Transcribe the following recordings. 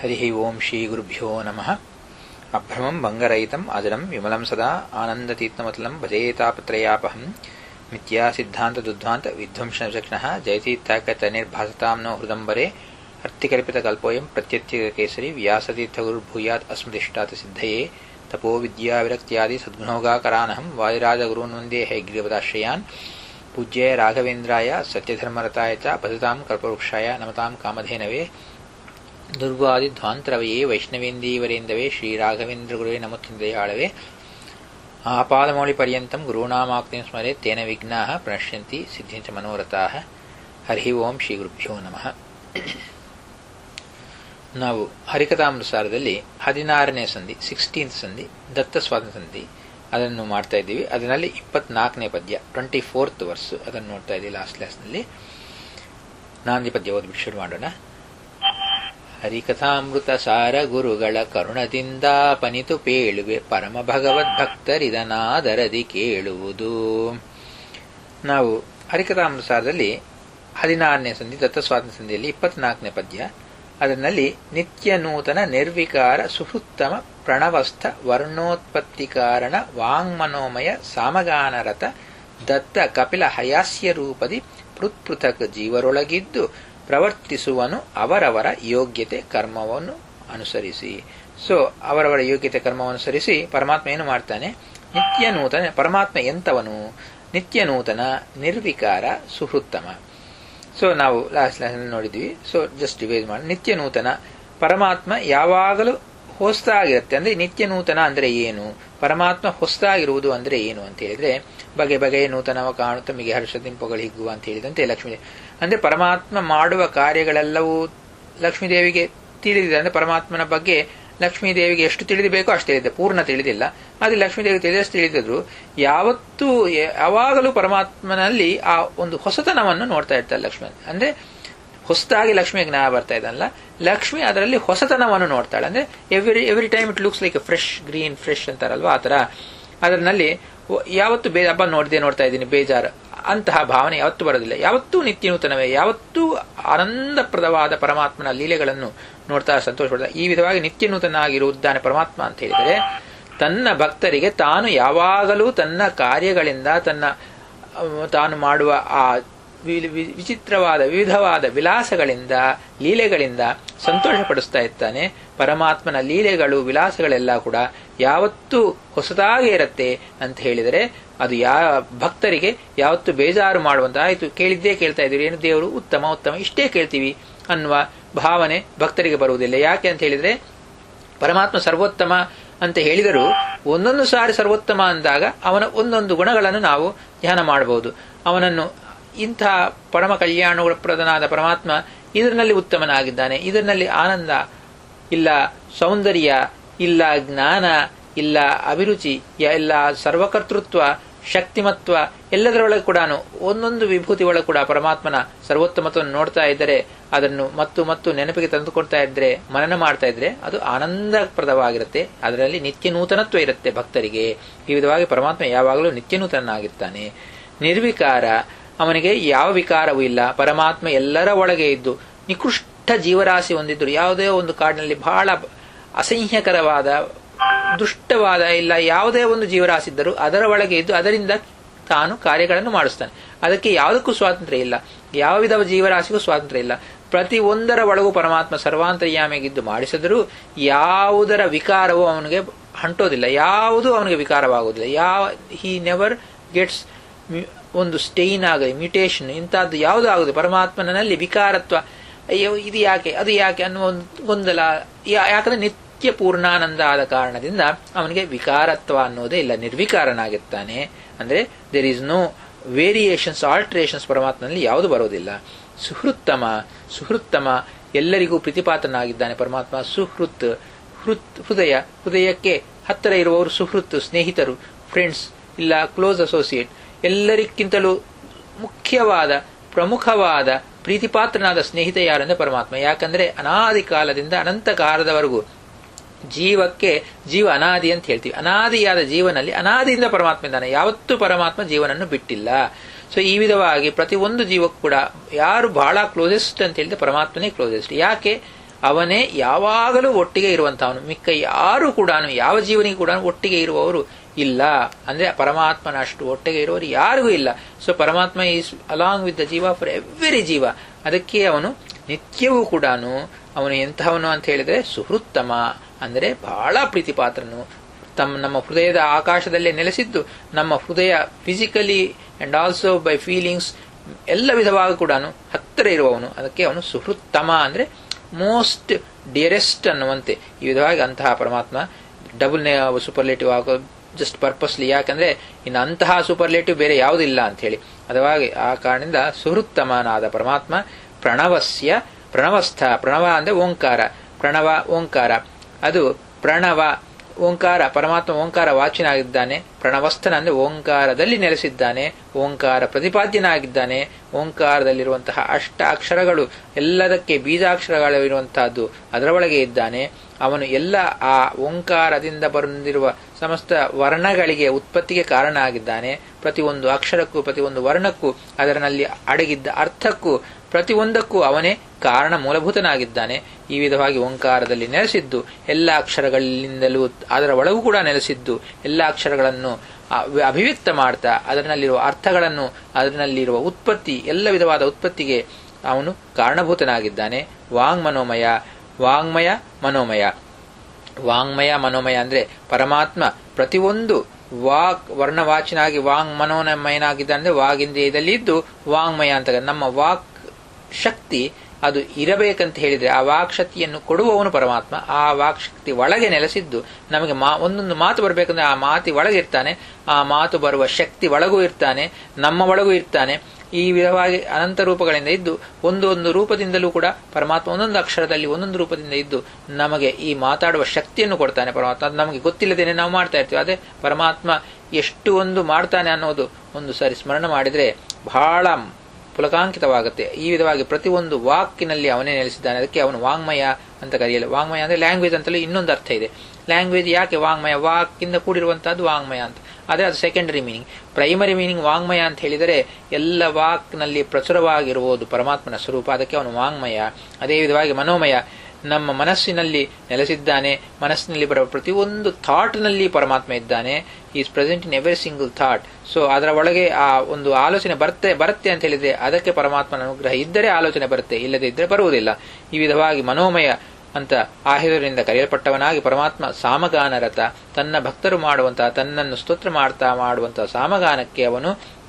ಹರಿ ಓಂ ಶ್ರೀ ಗುರುಭ್ಯೋ ನಮಃ ಅಭ್ರಮಂ ಭಂಗರಹಿತಂ ಅಜರಂ ವಿಮಲಂ ಸದಾ ಆನಂದತೀರ್ಥಮತಲಂ ಭಜೇತಾಪತ್ರಯಾಪಹಂ ಮಿಥ್ಯಾ ಸಿದ್ಧಾಂತ ದುಧ್ವಾಂತ ವಿಧ್ವಂಸ ವಿಚಕ್ಷಣಃ ಜಯತೀರ್ಥಾಕತನಿರ್ಭಾಸತಾಂ ನೋ ಹೃದಂಬರೆ ಅರ್ಥಿಕಲ್ಪಿತಕಲ್ಪೋಯಂ ಪ್ರತ್ಯರ್ಥಿಕೇಸರಿ ವ್ಯಾಸತೀರ್ಥಗುರುರ್ಭೂಯಾತ್ ಅಸ್ಮದಿಷ್ಟಾತ ಸಿದ್ಧಯೇ ತಪೋ ವಿದ್ಯಾವಿರಕ್ತ್ಯಾದಿ ಸದ್ಗುಣೋಗಾಕರಾನಹಂ ವಾಯುರಾಜಗುರುನ್ ವಂದೇ ಹೈಗ್ರೀವದಾಶ್ರಯಾನ್ ಪೂಜ್ಯಾಯ ರಾಘವೇಂದ್ರಾಯ ಸತ್ಯಧರ್ಮರತಾಯ ಚ ಭಜತಾಂ ಕಲ್ಪವೃಕ್ಷಾಯ ನಮತಾಂ ಕಾಮಧೇನವೇ ದುರ್ವಾದಿಧ್ವಾಂತರವಯೇ ವೈಷ್ಣವೇಂದೀವರೇಂದವೇ ಶ್ರೀರಾಘವೇಂದ್ರಗುರುವೇ ನಮೋತ್ಯಂದಯಾಳವೇ ಆಪಾದಮೌಳಿ ಪರ್ಯಂತಂ ಗುರುಣಾಮಾಕ್ತಿಂ ಸ್ಮರೆ ತೇನ ವಿಘ್ನಾಃ ಪ್ರಣಶ್ಯಂತಿ ಸಿದ್ಧಿಂಚ ಮನೋರಥಾಃ ಹರಿ ಓಂ ಶ್ರೀ ಗುರುಭ್ಯೋ ನಮಃ ನಾವು ಹರಿಕಥಾಮೃತಸಾರದಲ್ಲಿ ಹದಿನಾರನೇ ಸಂಧಿ ಸಿಕ್ಸ್ಟೀನ್ತ್ ಸಂಧಿ ದತ್ತ ಸ್ವಾತಂತ್ರ್ಯ ಸಂಧಿ ಅದನ್ನು ಮಾಡ್ತಾ ಇದ್ದೀವಿ ಅದರಲ್ಲಿ ಇಪ್ಪತ್ನಾಲ್ಕನೇ ಪದ್ಯ ಟ್ವೆಂಟಿ ಫೋರ್ತ್ ವರ್ಸ್ ಅದನ್ನು ನೋಡ್ತಾ ಇದ್ದೀವಿ ಲಾಸ್ಟ್ ಕ್ಲಾಸ್ನಲ್ಲಿ ನಾಂದಿ ಪದ್ಯ ಓದ್ಬಿಟ್ಟು ಶುರು ಮಾಡೋಣ ಹರಿಕಥಾಮೃತ ಸಾರ ಗುರುಗಳ ಕರುಣದಿಂದ ಪನಿತು ಪೇಳುವೆ ಪರಮ ಭಗವದ್ಭಕ್ತರಿದನಾದರದಿ ಕೇಳುವುದು ನಾವು ಹರಿಕಥಾಮೃತ ಸಾರದಲ್ಲಿ ಹದಿನಾರನೇ ಸಂಧಿ ದತ್ತ ಸ್ವಾತಂತ್ರ್ಯ ಸಂಧಿಯಲ್ಲಿ ಇಪ್ಪತ್ನಾಲ್ಕನೇ ಪದ್ಯ ಅದರಲ್ಲಿ ನಿತ್ಯ ನೂತನ ನಿರ್ವಿಕಾರ ಸುಹೃತ್ತಮ ಪ್ರಣವಸ್ಥ ವರ್ಣೋತ್ಪತ್ತಿ ಕಾರಣ ವಾಂಗ್ಮನೋಮಯ ಸಾಮಗಾನರತ ದತ್ತ ಕಪಿಲ ಹಯಾಸ್ಯ ರೂಪದಿ ಪೃತ್ಪೃಥಕ್ ಜೀವರೊಳಗಿದ್ದು ಪ್ರವರ್ತಿಸುವನು ಅವರವರ ಯೋಗ್ಯತೆ ಕರ್ಮವನ್ನು ಅನುಸರಿಸಿ ಸೊ ಅವರವರ ಯೋಗ್ಯತೆ ಕರ್ಮವನ್ನು ಅನುಸರಿಸಿ ಪರಮಾತ್ಮ ಏನು ಮಾಡ್ತಾನೆ ನಿತ್ಯ ನೂತನ ಪರಮಾತ್ಮ ಎಂತವನು ನಿತ್ಯ ನೂತನ ನಿರ್ವಿಕಾರ ಸುಹೃತ್ತಮ ಸೊ ನಾವು ಲಾಸ್ಟ್ ಲಾಸ್ಟ್ ನೋಡಿದ್ವಿ ಸೊ ಜಸ್ಟ್ ಡಿವೈಸ್ ಮಾಡಿ ನಿತ್ಯ ನೂತನ ಪರಮಾತ್ಮ ಯಾವಾಗಲೂ ಹೊಸದಾಗಿರುತ್ತೆ ಅಂದ್ರೆ ನಿತ್ಯ ನೂತನ ಅಂದ್ರೆ ಏನು ಪರಮಾತ್ಮ ಹೊಸದಾಗಿರುವುದು ಅಂದ್ರೆ ಏನು ಅಂತ ಹೇಳಿದ್ರೆ ಬಗೆ ಬಗೆಯ ನೂತನವ ಕಾಣುತ್ತ ಮಿಗೆ ಹರ್ಷದಿಂಪಗಳು ಹಿಗ್ಗುವ ಅಂತ ಹೇಳಿದಂತೆ ಲಕ್ಷ್ಮೀ ಅಂದ್ರೆ ಪರಮಾತ್ಮ ಮಾಡುವ ಕಾರ್ಯಗಳೆಲ್ಲವೂ ಲಕ್ಷ್ಮೀದೇವಿಗೆ ತಿಳಿದಿದೆ ಅಂದ್ರೆ ಪರಮಾತ್ಮನ ಬಗ್ಗೆ ಲಕ್ಷ್ಮೀದೇವಿಗೆ ಎಷ್ಟು ತಿಳಿದಿಬೇಕೋ ಅಷ್ಟು ತಿಳಿದಿದೆ ಪೂರ್ಣ ತಿಳಿದಿಲ್ಲ ಆದರೆ ಲಕ್ಷ್ಮೀದೇವಿ ತಿಳಿದಷ್ಟು ತಿಳಿದಿದ್ರು ಯಾವತ್ತೂ ಯಾವಾಗಲೂ ಪರಮಾತ್ಮನಲ್ಲಿ ಆ ಒಂದು ಹೊಸತನವನ್ನು ನೋಡ್ತಾ ಇರ್ತಾರೆ ಲಕ್ಷ್ಮಿ ಅಂದ್ರೆ ಹೊಸದಾಗಿ ಲಕ್ಷ್ಮಿ ಜ್ಞಾನ ಬರ್ತಾ ಇದಲ್ಲ ಲಕ್ಷ್ಮಿ ಅದರಲ್ಲಿ ಹೊಸತನವನ್ನು ನೋಡ್ತಾಳೆ ಅಂದ್ರೆ every every time it looks like fresh green fresh ಅಂತಾರಲ್ವಾ ಆತರ ಅದರಲ್ಲಿ ಯಾವತ್ತು ಬೇ ಹಬ್ಬ ನೋಡಿದೆ ನೋಡ್ತಾ ಇದ್ದೀನಿ ಬೇಜಾರು ಅಂತಹ ಭಾವನೆ ಯಾವತ್ತೂ ಬರೋದಿಲ್ಲ ಯಾವತ್ತೂ ನಿತ್ಯ ನೂತನವೇ ಯಾವತ್ತೂ ಆನಂದಪ್ರದವಾದ ಪರಮಾತ್ಮನ ಲೀಲೆಗಳನ್ನು ನೋಡ್ತಾ ಸಂತೋಷ ಪಡ್ತಾ ಈ ವಿಧವಾಗಿ ನಿತ್ಯ ನೂತನಾಗಿರುವುದಾನೆ ಪರಮಾತ್ಮ ಅಂತ ಹೇಳಿದರೆ ತನ್ನ ಭಕ್ತರಿಗೆ ತಾನು ಯಾವಾಗಲೂ ತನ್ನ ಕಾರ್ಯಗಳಿಂದ ತನ್ನ ತಾನು ಮಾಡುವ ಆ ವಿಚಿತ್ರವಾದ ವಿವಿಧವಾದ ವಿಲಾಸಗಳಿಂದ ಲೀಲೆಗಳಿಂದ ಸಂತೋಷಪಡಿಸ್ತಾ ಇರ್ತಾನೆ ಪರಮಾತ್ಮನ ಲೀಲೆಗಳು ವಿಲಾಸಗಳೆಲ್ಲ ಕೂಡ ಯಾವತ್ತೂ ಹೊಸದಾಗಿ ಇರುತ್ತೆ ಅಂತ ಹೇಳಿದರೆ ಅದು ಯಾ ಭಕ್ತರಿಗೆ ಯಾವತ್ತು ಬೇಜಾರು ಮಾಡುವಂತ ಆಯ್ತು ಕೇಳಿದ್ದೇ ಕೇಳ್ತಾ ಇದ್ದೀವಿ ಏನು ದೇವರು ಉತ್ತಮ ಉತ್ತಮ ಇಷ್ಟೇ ಕೇಳ್ತೀವಿ ಅನ್ನುವ ಭಾವನೆ ಭಕ್ತರಿಗೆ ಬರುವುದಿಲ್ಲ ಯಾಕೆ ಅಂತ ಹೇಳಿದ್ರೆ ಪರಮಾತ್ಮ ಸರ್ವೋತ್ತಮ ಅಂತ ಹೇಳಿದರೂ ಒಂದೊಂದು ಸಾರಿ ಸರ್ವೋತ್ತಮ ಅಂದಾಗ ಅವನ ಒಂದೊಂದು ಗುಣಗಳನ್ನು ನಾವು ಧ್ಯಾನ ಮಾಡಬಹುದು ಅವನನ್ನು ಇಂಥ ಪರಮ ಕಲ್ಯಾಣಪ್ರದನಾದ ಪರಮಾತ್ಮ ಇದರಲ್ಲಿ ಉತ್ತಮನಾಗಿದ್ದಾನೆ ಇದರಲ್ಲಿ ಆನಂದ ಇಲ್ಲ ಸೌಂದರ್ಯ ಇಲ್ಲ ಜ್ಞಾನ ಇಲ್ಲ ಅಭಿರುಚಿ ಇಲ್ಲ ಸರ್ವಕರ್ತೃತ್ವ ಶಕ್ತಿಮತ್ವ ಎಲ್ಲದರೊಳಗೆ ಕೂಡ ಒಂದೊಂದು ವಿಭೂತಿ ಒಳಗೆ ಕೂಡ ಪರಮಾತ್ಮನ ಸರ್ವೋತ್ತಮತ್ವವನ್ನು ನೋಡ್ತಾ ಇದ್ದರೆ ಅದನ್ನು ಮತ್ತು ಮತ್ತು ನೆನಪಿಗೆ ತಂದುಕೊಡ್ತಾ ಇದ್ರೆ ಮನನ ಮಾಡ್ತಾ ಇದ್ರೆ ಅದು ಆನಂದಪ್ರದವಾಗಿರುತ್ತೆ ಅದರಲ್ಲಿ ನಿತ್ಯ ನೂತನತ್ವ ಇರುತ್ತೆ ಭಕ್ತರಿಗೆ ಈ ವಿಧವಾಗಿ ಪರಮಾತ್ಮ ಯಾವಾಗಲೂ ನಿತ್ಯ ನೂತನಾಗಿರ್ತಾನೆ ನಿರ್ವಿಕಾರ ಅವನಿಗೆ ಯಾವ ವಿಕಾರವೂ ಇಲ್ಲ ಪರಮಾತ್ಮ ಎಲ್ಲರ ಒಳಗೆ ಇದ್ದು ನಿಕೃಷ್ಟ ಜೀವರಾಶಿ ಹೊಂದಿದ್ರು ಯಾವುದೇ ಒಂದು ಕಾಡಿನಲ್ಲಿ ಬಹಳ ಅಸಹ್ಯಕರವಾದ ದುಷ್ಟವಾದ ಇಲ್ಲ ಯಾವುದೇ ಒಂದು ಜೀವರಾಶಿ ಇದ್ದರೂ ಅದರ ಒಳಗೆ ಇದ್ದು ಅದರಿಂದ ತಾನು ಕಾರ್ಯಗಳನ್ನು ಮಾಡಿಸ್ತಾನೆ ಅದಕ್ಕೆ ಯಾವುದಕ್ಕೂ ಸ್ವಾತಂತ್ರ್ಯ ಇಲ್ಲ ಯಾವ ವಿಧವ ಜೀವರಾಶಿಗೂ ಸ್ವಾತಂತ್ರ್ಯ ಇಲ್ಲ ಪ್ರತಿ ಒಂದರ ಒಳಗೂ ಪರಮಾತ್ಮ ಸರ್ವಾಂತರ್ಯಾಮಿಗಿದ್ದು ಮಾಡಿಸಿದರೂ ಯಾವುದರ ವಿಕಾರವೂ ಅವನಿಗೆ ಅಂಟೋದಿಲ್ಲ ಯಾವುದೂ ಅವನಿಗೆ ವಿಕಾರವಾಗುವುದಿಲ್ಲ ಯಾವ ಹಿ ನೆವರ್ ಗೆಟ್ಸ್ ಒಂದು ಸ್ಟೇನ್ ಆಗಲಿ ಮ್ಯೂಟೇಷನ್ ಇಂಥದ್ದು ಯಾವುದೂ ಆಗುದು ಪರಮಾತ್ಮನಲ್ಲಿ ವಿಕಾರತ್ವ ಅಯ್ಯೋ ಇದು ಯಾಕೆ ಅದು ಯಾಕೆ ಅನ್ನುವ ಒಂದು ಗೊಂದಲ ಯಾಕಂದ್ರೆ ನಿತ್ಯ ಪೂರ್ಣಾನಂದ ಆದ ಕಾರಣದಿಂದ ಅವನಿಗೆ ವಿಕಾರತ್ವ ಅನ್ನೋದೇ ಇಲ್ಲ ನಿರ್ವಿಕಾರನಾಗಿರ್ತಾನೆ ಅಂದ್ರೆ there is no variations alterations ಪರಮಾತ್ಮನಲ್ಲಿ ಯಾವುದು ಬರೋದಿಲ್ಲ ಸುಹೃತ್ತಮ ಸುಹೃತ್ತಮ ಎಲ್ಲರಿಗೂ ಪ್ರತಿಪಾತನಾಗಿದ್ದಾನೆ ಪರಮಾತ್ಮ ಸುಹೃತ್ ಹೃತ್ ಹೃದಯ ಹೃದಯಕ್ಕೆ ಹತ್ತಿರ ಇರುವವರು ಸುಹೃತ್ ಸ್ನೇಹಿತರು ಫ್ರೆಂಡ್ಸ್ ಇಲ್ಲ ಕ್ಲೋಸ್ ಅಸೋಸಿಯೇಟ್ ಎಲ್ಲರಿಗಿಂತಲೂ ಮುಖ್ಯವಾದ ಪ್ರಮುಖವಾದ ಪ್ರೀತಿಪಾತ್ರನಾದ ಸ್ನೇಹಿತ ಯಾರೆಂದ್ರೆ ಪರಮಾತ್ಮ ಯಾಕಂದ್ರೆ ಅನಾದಿ ಕಾಲದಿಂದ ಅನಂತ ಕಾಲದವರೆಗೂ ಜೀವಕ್ಕೆ ಜೀವ ಅನಾದಿ ಅಂತ ಹೇಳ್ತೀವಿ ಅನಾದಿಯಾದ ಜೀವನಲ್ಲಿ ಅನಾದಿಯಿಂದ ಪರಮಾತ್ಮ ಇದ್ದಾನೆ ಯಾವತ್ತೂ ಪರಮಾತ್ಮ ಜೀವನನ್ನು ಬಿಟ್ಟಿಲ್ಲ ಸೊ ಈ ವಿಧವಾಗಿ ಪ್ರತಿ ಒಂದು ಜೀವಕ್ಕೂ ಕೂಡ ಯಾರು ಬಹಳ ಕ್ಲೋಸೆಸ್ಟ್ ಅಂತ ಹೇಳಿದ್ರೆ ಪರಮಾತ್ಮನೇ ಕ್ಲೋಸೆಸ್ಟ್ ಯಾಕೆ ಅವನೇ ಯಾವಾಗಲೂ ಒಟ್ಟಿಗೆ ಇರುವಂತಹವನು ಮಿಕ್ಕ ಯಾರು ಕೂಡ ಯಾವ ಜೀವನಿಗೆ ಕೂಡ ಒಟ್ಟಿಗೆ ಇರುವವರು ಇಲ್ಲ ಅಂದ್ರೆ ಪರಮಾತ್ಮನ ಅಷ್ಟು ಒಟ್ಟಿಗೆ ಇರುವವರು ಯಾರಿಗೂ ಇಲ್ಲ ಸೊ ಪರಮಾತ್ಮ ಈಸ್ ಅಲಾಂಗ್ ವಿತ್ ದ ಜೀವ ಫಾರ್ ಎವ್ರಿ ಜೀವ ಅದಕ್ಕೆ ಅವನು ನಿತ್ಯವೂ ಕೂಡ ಅವನು ಎಂತಹವನು ಅಂತ ಹೇಳಿದ್ರೆ ಸುಹೃತ್ತಮ ಅಂದರೆ ಬಹಳ ಪ್ರೀತಿಪಾತ್ರನು ತಮ್ಮ ನಮ್ಮ ಹೃದಯದ ಆಕಾಶದಲ್ಲೇ ನೆಲೆಸಿದ್ದು ನಮ್ಮ ಹೃದಯ physically and also by feelings ಎಲ್ಲ ವಿಧವಾಗಿ ಕೂಡ ಹತ್ತಿರ ಇರುವವನು ಅದಕ್ಕೆ ಅವನು ಸುಹೃತ್ತಮ ಅಂದ್ರೆ ಮೋಸ್ಟ್ ಡಿಯರೆಸ್ಟ್ ಅನ್ನುವಂತೆ ಈ ವಿಧವಾಗಿ ಅಂತಹ ಪರಮಾತ್ಮ ಡಬಲ್ ಸೂಪರ್ಲೇಟಿವ್ ಆಗೋ ಜಸ್ಟ್ ಪರ್ಪಸ್ಲಿ ಯಾಕಂದ್ರೆ ಇನ್ನು ಅಂತಹ ಸೂಪರ್ಲೇಟಿವ್ ಬೇರೆ ಯಾವುದಿಲ್ಲ ಅಂತ ಹೇಳಿ ಅದವಾಗಿ ಆ ಕಾರಣದಿಂದ ಸುಹೃತ್ತಮನಾದ ಪರಮಾತ್ಮ ಪ್ರಣವಸ್ಯ ಪ್ರಣವಸ್ಥ ಪ್ರಣವ ಅಂದ್ರೆ ಓಂಕಾರ ಪ್ರಣವ ಓಂಕಾರ ಅದು ಪ್ರಣವ ಓಂಕಾರ ಪರಮಾತ್ಮ ಓಂಕಾರ ವಾಚಿನಾಗಿದ್ದಾನೆ ಪ್ರಣವಸ್ಥನ ಅಂದ್ರೆ ಓಂಕಾರದಲ್ಲಿ ನೆಲೆಸಿದ್ದಾನೆ ಓಂಕಾರ ಪ್ರತಿಪಾದ್ಯನಾಗಿದ್ದಾನೆ ಓಂಕಾರದಲ್ಲಿರುವಂತಹ ಅಷ್ಟ ಅಕ್ಷರಗಳು ಎಲ್ಲದಕ್ಕೆ ಬೀಜಾಕ್ಷರಗಳಿರುವಂತಹದ್ದು ಅದರ ಒಳಗೆ ಇದ್ದಾನೆ ಅವನು ಎಲ್ಲ ಆ ಓಂಕಾರದಿಂದ ಬಂದಿರುವ ಸಮಸ್ತ ವರ್ಣಗಳಿಗೆ ಉತ್ಪತ್ತಿಗೆ ಕಾರಣ ಆಗಿದ್ದಾನೆ ಪ್ರತಿಯೊಂದು ಅಕ್ಷರಕ್ಕೂ ಪ್ರತಿಯೊಂದು ವರ್ಣಕ್ಕೂ ಅದರಲ್ಲಿ ಅಡಗಿದ್ದ ಅರ್ಥಕ್ಕೂ ಪ್ರತಿಯೊಂದಕ್ಕೂ ಅವನೇ ಕಾರಣ ಮೂಲಭೂತನಾಗಿದ್ದಾನೆ ಈ ವಿಧವಾಗಿ ಓಂಕಾರದಲ್ಲಿ ನೆಲೆಸಿದ್ದು ಎಲ್ಲ ಅಕ್ಷರಗಳಿಂದಲೂ ಅದರ ಒಳಗೂ ಕೂಡ ನೆಲೆಸಿದ್ದು ಎಲ್ಲ ಅಕ್ಷರಗಳನ್ನು ಅಭಿವ್ಯಕ್ತ ಮಾಡ್ತಾ ಅದರಲ್ಲಿರುವ ಅರ್ಥಗಳನ್ನು ಅದರಲ್ಲಿರುವ ಉತ್ಪತ್ತಿ ಎಲ್ಲ ವಿಧವಾದ ಉತ್ಪತ್ತಿಗೆ ಅವನು ಕಾರಣಭೂತನಾಗಿದ್ದಾನೆ ವಾಂಗ್ಮನೋಮಯ ವಾಂಗ್ಮಯ ಮನೋಮಯ ವಾಂಗ್ಮಯ ಮನೋಮಯ ಅಂದ್ರೆ ಪರಮಾತ್ಮ ಪ್ರತಿಯೊಂದು ವಾಕ್ ವರ್ಣವಾಚಿನಾಗಿ ವಾಂಗ್ ಮನೋಮಯನಾಗಿದ್ದಾನೆ ಅಂದ್ರೆ ವಾಗಿಂದ್ರಿಯದಲ್ಲಿ ಇದ್ದು ವಾಂಗ್ಮಯ ಅಂತ ನಮ್ಮ ವಾಕ್ ಶಕ್ತಿ ಅದು ಇರಬೇಕಂತ ಹೇಳಿದ್ರೆ ಆ ವಾಕ್ ಶಕ್ತಿಯನ್ನು ಕೊಡುವವನು ಪರಮಾತ್ಮ ಆ ವಾಕ್ ಶಕ್ತಿ ಒಳಗೆ ನೆಲೆಸಿದ್ದು ನಮಗೆ ಮಾ ಒಂದೊಂದು ಮಾತು ಬರಬೇಕಂದ್ರೆ ಆ ಮಾತಿ ಒಳಗೆ ಇರ್ತಾನೆ ಆ ಮಾತು ಬರುವ ಶಕ್ತಿ ಒಳಗೂ ಇರ್ತಾನೆ ನಮ್ಮ ಒಳಗೂ ಇರ್ತಾನೆ ಈ ವಿಧವಾಗಿ ಅನಂತ ರೂಪಗಳಿಂದ ಇದ್ದು ಒಂದು ಒಂದು ರೂಪದಿಂದಲೂ ಕೂಡ ಪರಮಾತ್ಮ ಒಂದೊಂದು ಅಕ್ಷರದಲ್ಲಿ ಒಂದೊಂದು ರೂಪದಿಂದ ಇದ್ದು ನಮಗೆ ಈ ಮಾತಾಡುವ ಶಕ್ತಿಯನ್ನು ಕೊಡ್ತಾನೆ ಪರಮಾತ್ಮ ಅದು ನಮಗೆ ಗೊತ್ತಿಲ್ಲದೇನೆ ನಾವು ಮಾಡ್ತಾ ಇರ್ತೀವಿ ಅದೇ ಪರಮಾತ್ಮ ಎಷ್ಟು ಒಂದು ಮಾಡ್ತಾನೆ ಅನ್ನೋದು ಒಂದು ಸಾರಿ ಸ್ಮರಣ ಮಾಡಿದ್ರೆ ಬಹಳ ಪುಲಕಾಂಕಿತವಾಗುತ್ತೆ ಈ ವಿಧವಾಗಿ ಪ್ರತಿಯೊಂದು ವಾಕಿನಲ್ಲಿ ಅವನೇ ನೆಲೆಸಿದ್ದಾನೆ ಅದಕ್ಕೆ ಅವನು ವಾಂಗ್ಮಯ ಅಂತ ಕರೆಯಲು ವಾಂಗ್ಮಯ ಅಂದ್ರೆ ಲ್ಯಾಂಗ್ವೇಜ್ ಅಂತಲೂ ಇನ್ನೊಂದು ಅರ್ಥ ಇದೆ ಲ್ಯಾಂಗ್ವೇಜ್ ಯಾಕೆ ವಾಂಗ್ಮಯ ವಾಕಿಂದ ಕೂಡಿರುವಂತಹದ್ದು ವಾಂಗ್ಮಯ ಅಂತ ಅದೇ ಅದು ಸೆಕೆಂಡರಿ ಮೀನಿಂಗ್ ಪ್ರೈಮರಿ ಮೀನಿಂಗ್ ವಾಂಗ್ಮಯ ಅಂತ ಹೇಳಿದರೆ ಎಲ್ಲ ವಾಕ್ನಲ್ಲಿ ಪ್ರಚುರವಾಗಿರುವುದು ಪರಮಾತ್ಮನ ಸ್ವರೂಪ ಅದಕ್ಕೆ ಅವನು ವಾಂಗ್ಮಯ ಅದೇ ವಿಧವಾಗಿ ಮನೋಮಯ ನಮ್ಮ ಮನಸ್ಸಿನಲ್ಲಿ ನೆಲೆಸಿದ್ದಾನೆ ಮನಸ್ಸಿನಲ್ಲಿ ಬರುವ ಪ್ರತಿಯೊಂದು ಥಾಟ್ನಲ್ಲಿ ಪರಮಾತ್ಮ ಇದ್ದಾನೆ is present in every single thought so ಅದರ ಒಳಗೆ ಆ ಒಂದು ಆಲೋಚನೆ ಬರುತ್ತೆ ಬರುತ್ತೆ ಅಂತ ಹೇಳಿದ್ರೆ ಅದಕ್ಕೆ ಪರಮಾತ್ಮನ ಅನುಗ್ರಹ ಇದ್ದರೆ ಆಲೋಚನೆ ಬರುತ್ತೆ ಇಲ್ಲದೆ ಇದ್ದರೆ ಬರುವುದಿಲ್ಲ ಈ ವಿಧವಾಗಿ ಮನೋಮಯ ಅಂತ ಆಹಿದರಿಂದ ಕರೆಯಲ್ಪಟ್ಟವನಾಗಿ ಪರಮಾತ್ಮ ಸಾಮಗಾನರತ ತನ್ನ ಭಕ್ತರು ಮಾಡುವಂತಹ ತನ್ನನ್ನು ಸ್ತೋತ್ರ ಮಾಡ್ತಾ ಮಾಡುವಂತಹ ಸಾಮಗಾನಕ್ಕೆ ಅವನು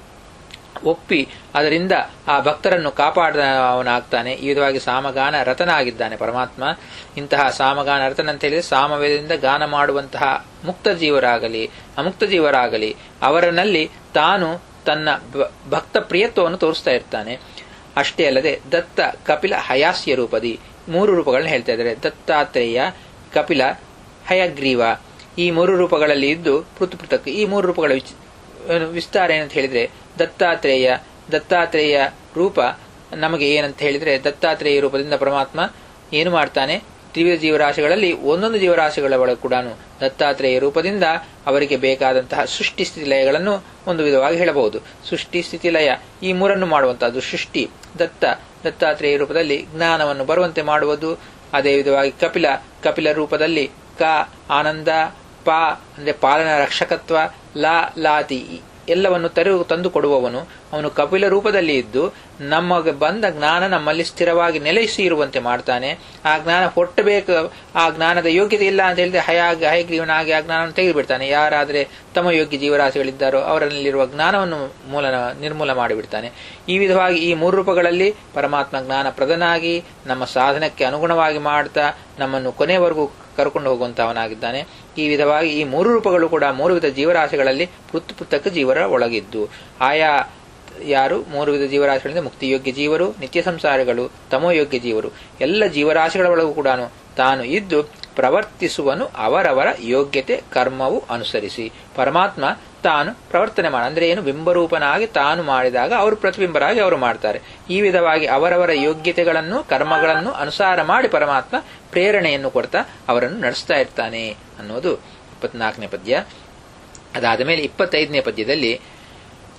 ಒಪ್ಪಿ ಅದರಿಂದ ಆ ಭಕ್ತರನ್ನು ಕಾಪಾಡವನಾಗ್ತಾನೆ ಈ ವಿಧವಾಗಿ ಸಾಮಗಾನ ರತನಾಗಿದ್ದಾನೆ ಪರಮಾತ್ಮ ಇಂತಹ ಸಾಮಗಾನ ರತನ ಅಂತ ಹೇಳಿದ್ರೆ ಸಾಮವೇದದಿಂದ ಗಾನ ಮಾಡುವಂತಹ ಮುಕ್ತ ಜೀವರಾಗಲಿ ಅಮುಕ್ತ ಜೀವರಾಗಲಿ ಅವರನ್ನಲ್ಲಿ ತಾನು ತನ್ನ ಭಕ್ತ ಪ್ರಿಯತ್ವವನ್ನು ತೋರಿಸ್ತಾ ಇರ್ತಾನೆ ಅಷ್ಟೇ ಅಲ್ಲದೆ ದತ್ತ ಕಪಿಲ ಹಯಾಸ್ಯ ರೂಪದಿ ಮೂರು ರೂಪಗಳನ್ನ ಹೇಳ್ತಾ ಇದ್ದಾರೆ ದತ್ತಾತ್ರೇಯ ಕಪಿಲ ಹಯಗ್ರೀವ ಈ ಮೂರು ರೂಪಗಳಲ್ಲಿ ಇದ್ದು ಪೃಥಕ್ ಪೃಥಕ್ ಈ ಮೂರು ರೂಪಗಳ ವಿಸ್ತಾರ ಏನಂತ ಹೇಳಿದ್ರೆ ದತ್ತಾತ್ರೇಯ ದತ್ತಾತ್ರೇಯ ರೂಪ ನಮಗೆ ಏನಂತ ಹೇಳಿದ್ರೆ ದತ್ತಾತ್ರೇಯ ರೂಪದಿಂದ ಪರಮಾತ್ಮ ಏನು ಮಾಡ್ತಾನೆ ತ್ರಿವಿಧ ಜೀವರಾಶಿಗಳಲ್ಲಿ ಒಂದೊಂದು ಜೀವರಾಶಿಗಳ ಒಳಗೆ ಕೂಡ ದತ್ತಾತ್ರೇಯ ರೂಪದಿಂದ ಅವರಿಗೆ ಬೇಕಾದಂತಹ ಸೃಷ್ಟಿ ಸ್ಥಿತಿ ಲಯಗಳನ್ನು ಒಂದು ವಿಧವಾಗಿ ಹೇಳಬಹುದು ಸೃಷ್ಟಿ ಸ್ಥಿತಿ ಲಯ ಈ ಮೂರನ್ನು ಮಾಡುವಂತಹದ್ದು ಸೃಷ್ಟಿ ದತ್ತ ದತ್ತಾತ್ರೇಯ ರೂಪದಲ್ಲಿ ಜ್ಞಾನವನ್ನು ಬರುವಂತೆ ಮಾಡುವುದು ಅದೇ ವಿಧವಾಗಿ ಕಪಿಲ ಕಪಿಲ ರೂಪದಲ್ಲಿ ಕ ಆನಂದ ಪ ಅಂದ್ರೆ ಪಾಲನ ರಕ್ಷಕತ್ವ ಲಾ ಲಾತಿ ಎಲ್ಲವನ್ನು ತರು ತಂದು ಕೊಡುವವನು ಅವನು ಕಪಿಲ ರೂಪದಲ್ಲಿ ಇದ್ದು ನಮಗೆ ಬಂದ ಜ್ಞಾನ ನಮ್ಮಲ್ಲಿ ಸ್ಥಿರವಾಗಿ ನೆಲೆಸಿ ಇರುವಂತೆ ಮಾಡ್ತಾನೆ ಆ ಜ್ಞಾನ ಹೊಟ್ಟಬೇಕು ಆ ಜ್ಞಾನದ ಯೋಗ್ಯತೆ ಇಲ್ಲ ಅಂತ ಹೇಳಿದ್ರೆ ಹಯಾಗಿ ಹಯಗ್ರೀವನಾಗಿ ಆ ಜ್ಞಾನವನ್ನು ತೆಗೆದುಬಿಡ್ತಾನೆ ಯಾರಾದರೆ ತಮ್ಮ ಯೋಗ್ಯ ಜೀವರಾಶಿಗಳಿದ್ದಾರೋ ಅವರಲ್ಲಿರುವ ಜ್ಞಾನವನ್ನು ಮೂಲ ನಿರ್ಮೂಲ ಮಾಡಿಬಿಡ್ತಾನೆ ಈ ವಿಧವಾಗಿ ಈ ಮೂರು ರೂಪಗಳಲ್ಲಿ ಪರಮಾತ್ಮ ಜ್ಞಾನ ಪ್ರದನಾಗಿ ನಮ್ಮ ಸಾಧನಕ್ಕೆ ಅನುಗುಣವಾಗಿ ಮಾಡ್ತಾ ನಮ್ಮನ್ನು ಕೊನೆವರೆಗೂ ಕರ್ಕೊಂಡು ಹೋಗುವಂತವನಾಗಿದ್ದಾನೆ ಈ ವಿಧವಾಗಿ ಈ ಮೂರು ರೂಪಗಳು ಕೂಡ ಮೂರು ವಿಧ ಜೀವರಾಶಿಗಳಲ್ಲಿ ಪೃಥ್ ಪೃಥಕ್ ಜೀವರ ಒಳಗಿದ್ದು ಆಯಾ ಯಾರು ಮೂರು ವಿಧ ಜೀವರಾಶಿಗಳಿಂದ ಮುಕ್ತಿಯೋಗ್ಯ ಜೀವರು ನಿತ್ಯ ಸಂಸಾರಿಗಳು ತಮೋಯೋಗ್ಯ ಜೀವರು ಎಲ್ಲ ಜೀವರಾಶಿಗಳ ಒಳಗೂ ಕೂಡ ತಾನು ಇದ್ದು ಪ್ರವರ್ತಿಸುವನು ಅವರವರ ಯೋಗ್ಯತೆ ಕರ್ಮವು ಅನುಸರಿಸಿ ಪರಮಾತ್ಮ ತಾನು ಪ್ರವರ್ತನೆ ಮಾಡ ಅಂದ್ರೆ ಏನು ಬಿಂಬರೂಪನಾಗಿ ತಾನು ಮಾಡಿದಾಗ ಅವರು ಪ್ರತಿಬಿಂಬರಾಗಿ ಅವರು ಮಾಡ್ತಾರೆ ಈ ವಿಧವಾಗಿ ಅವರವರ ಯೋಗ್ಯತೆಗಳನ್ನು ಕರ್ಮಗಳನ್ನು ಅನುಸಾರ ಮಾಡಿ ಪರಮಾತ್ಮ ಪ್ರೇರಣೆಯನ್ನು ಕೊಡ್ತಾ ಅವರನ್ನು ನಡೆಸ್ತಾ ಇರ್ತಾನೆ ಅನ್ನೋದು ಇಪ್ಪತ್ನಾಲ್ಕನೇ ಪದ್ಯ ಅದಾದ ಮೇಲೆ ಇಪ್ಪತ್ತೈದನೇ ಪದ್ಯದಲ್ಲಿ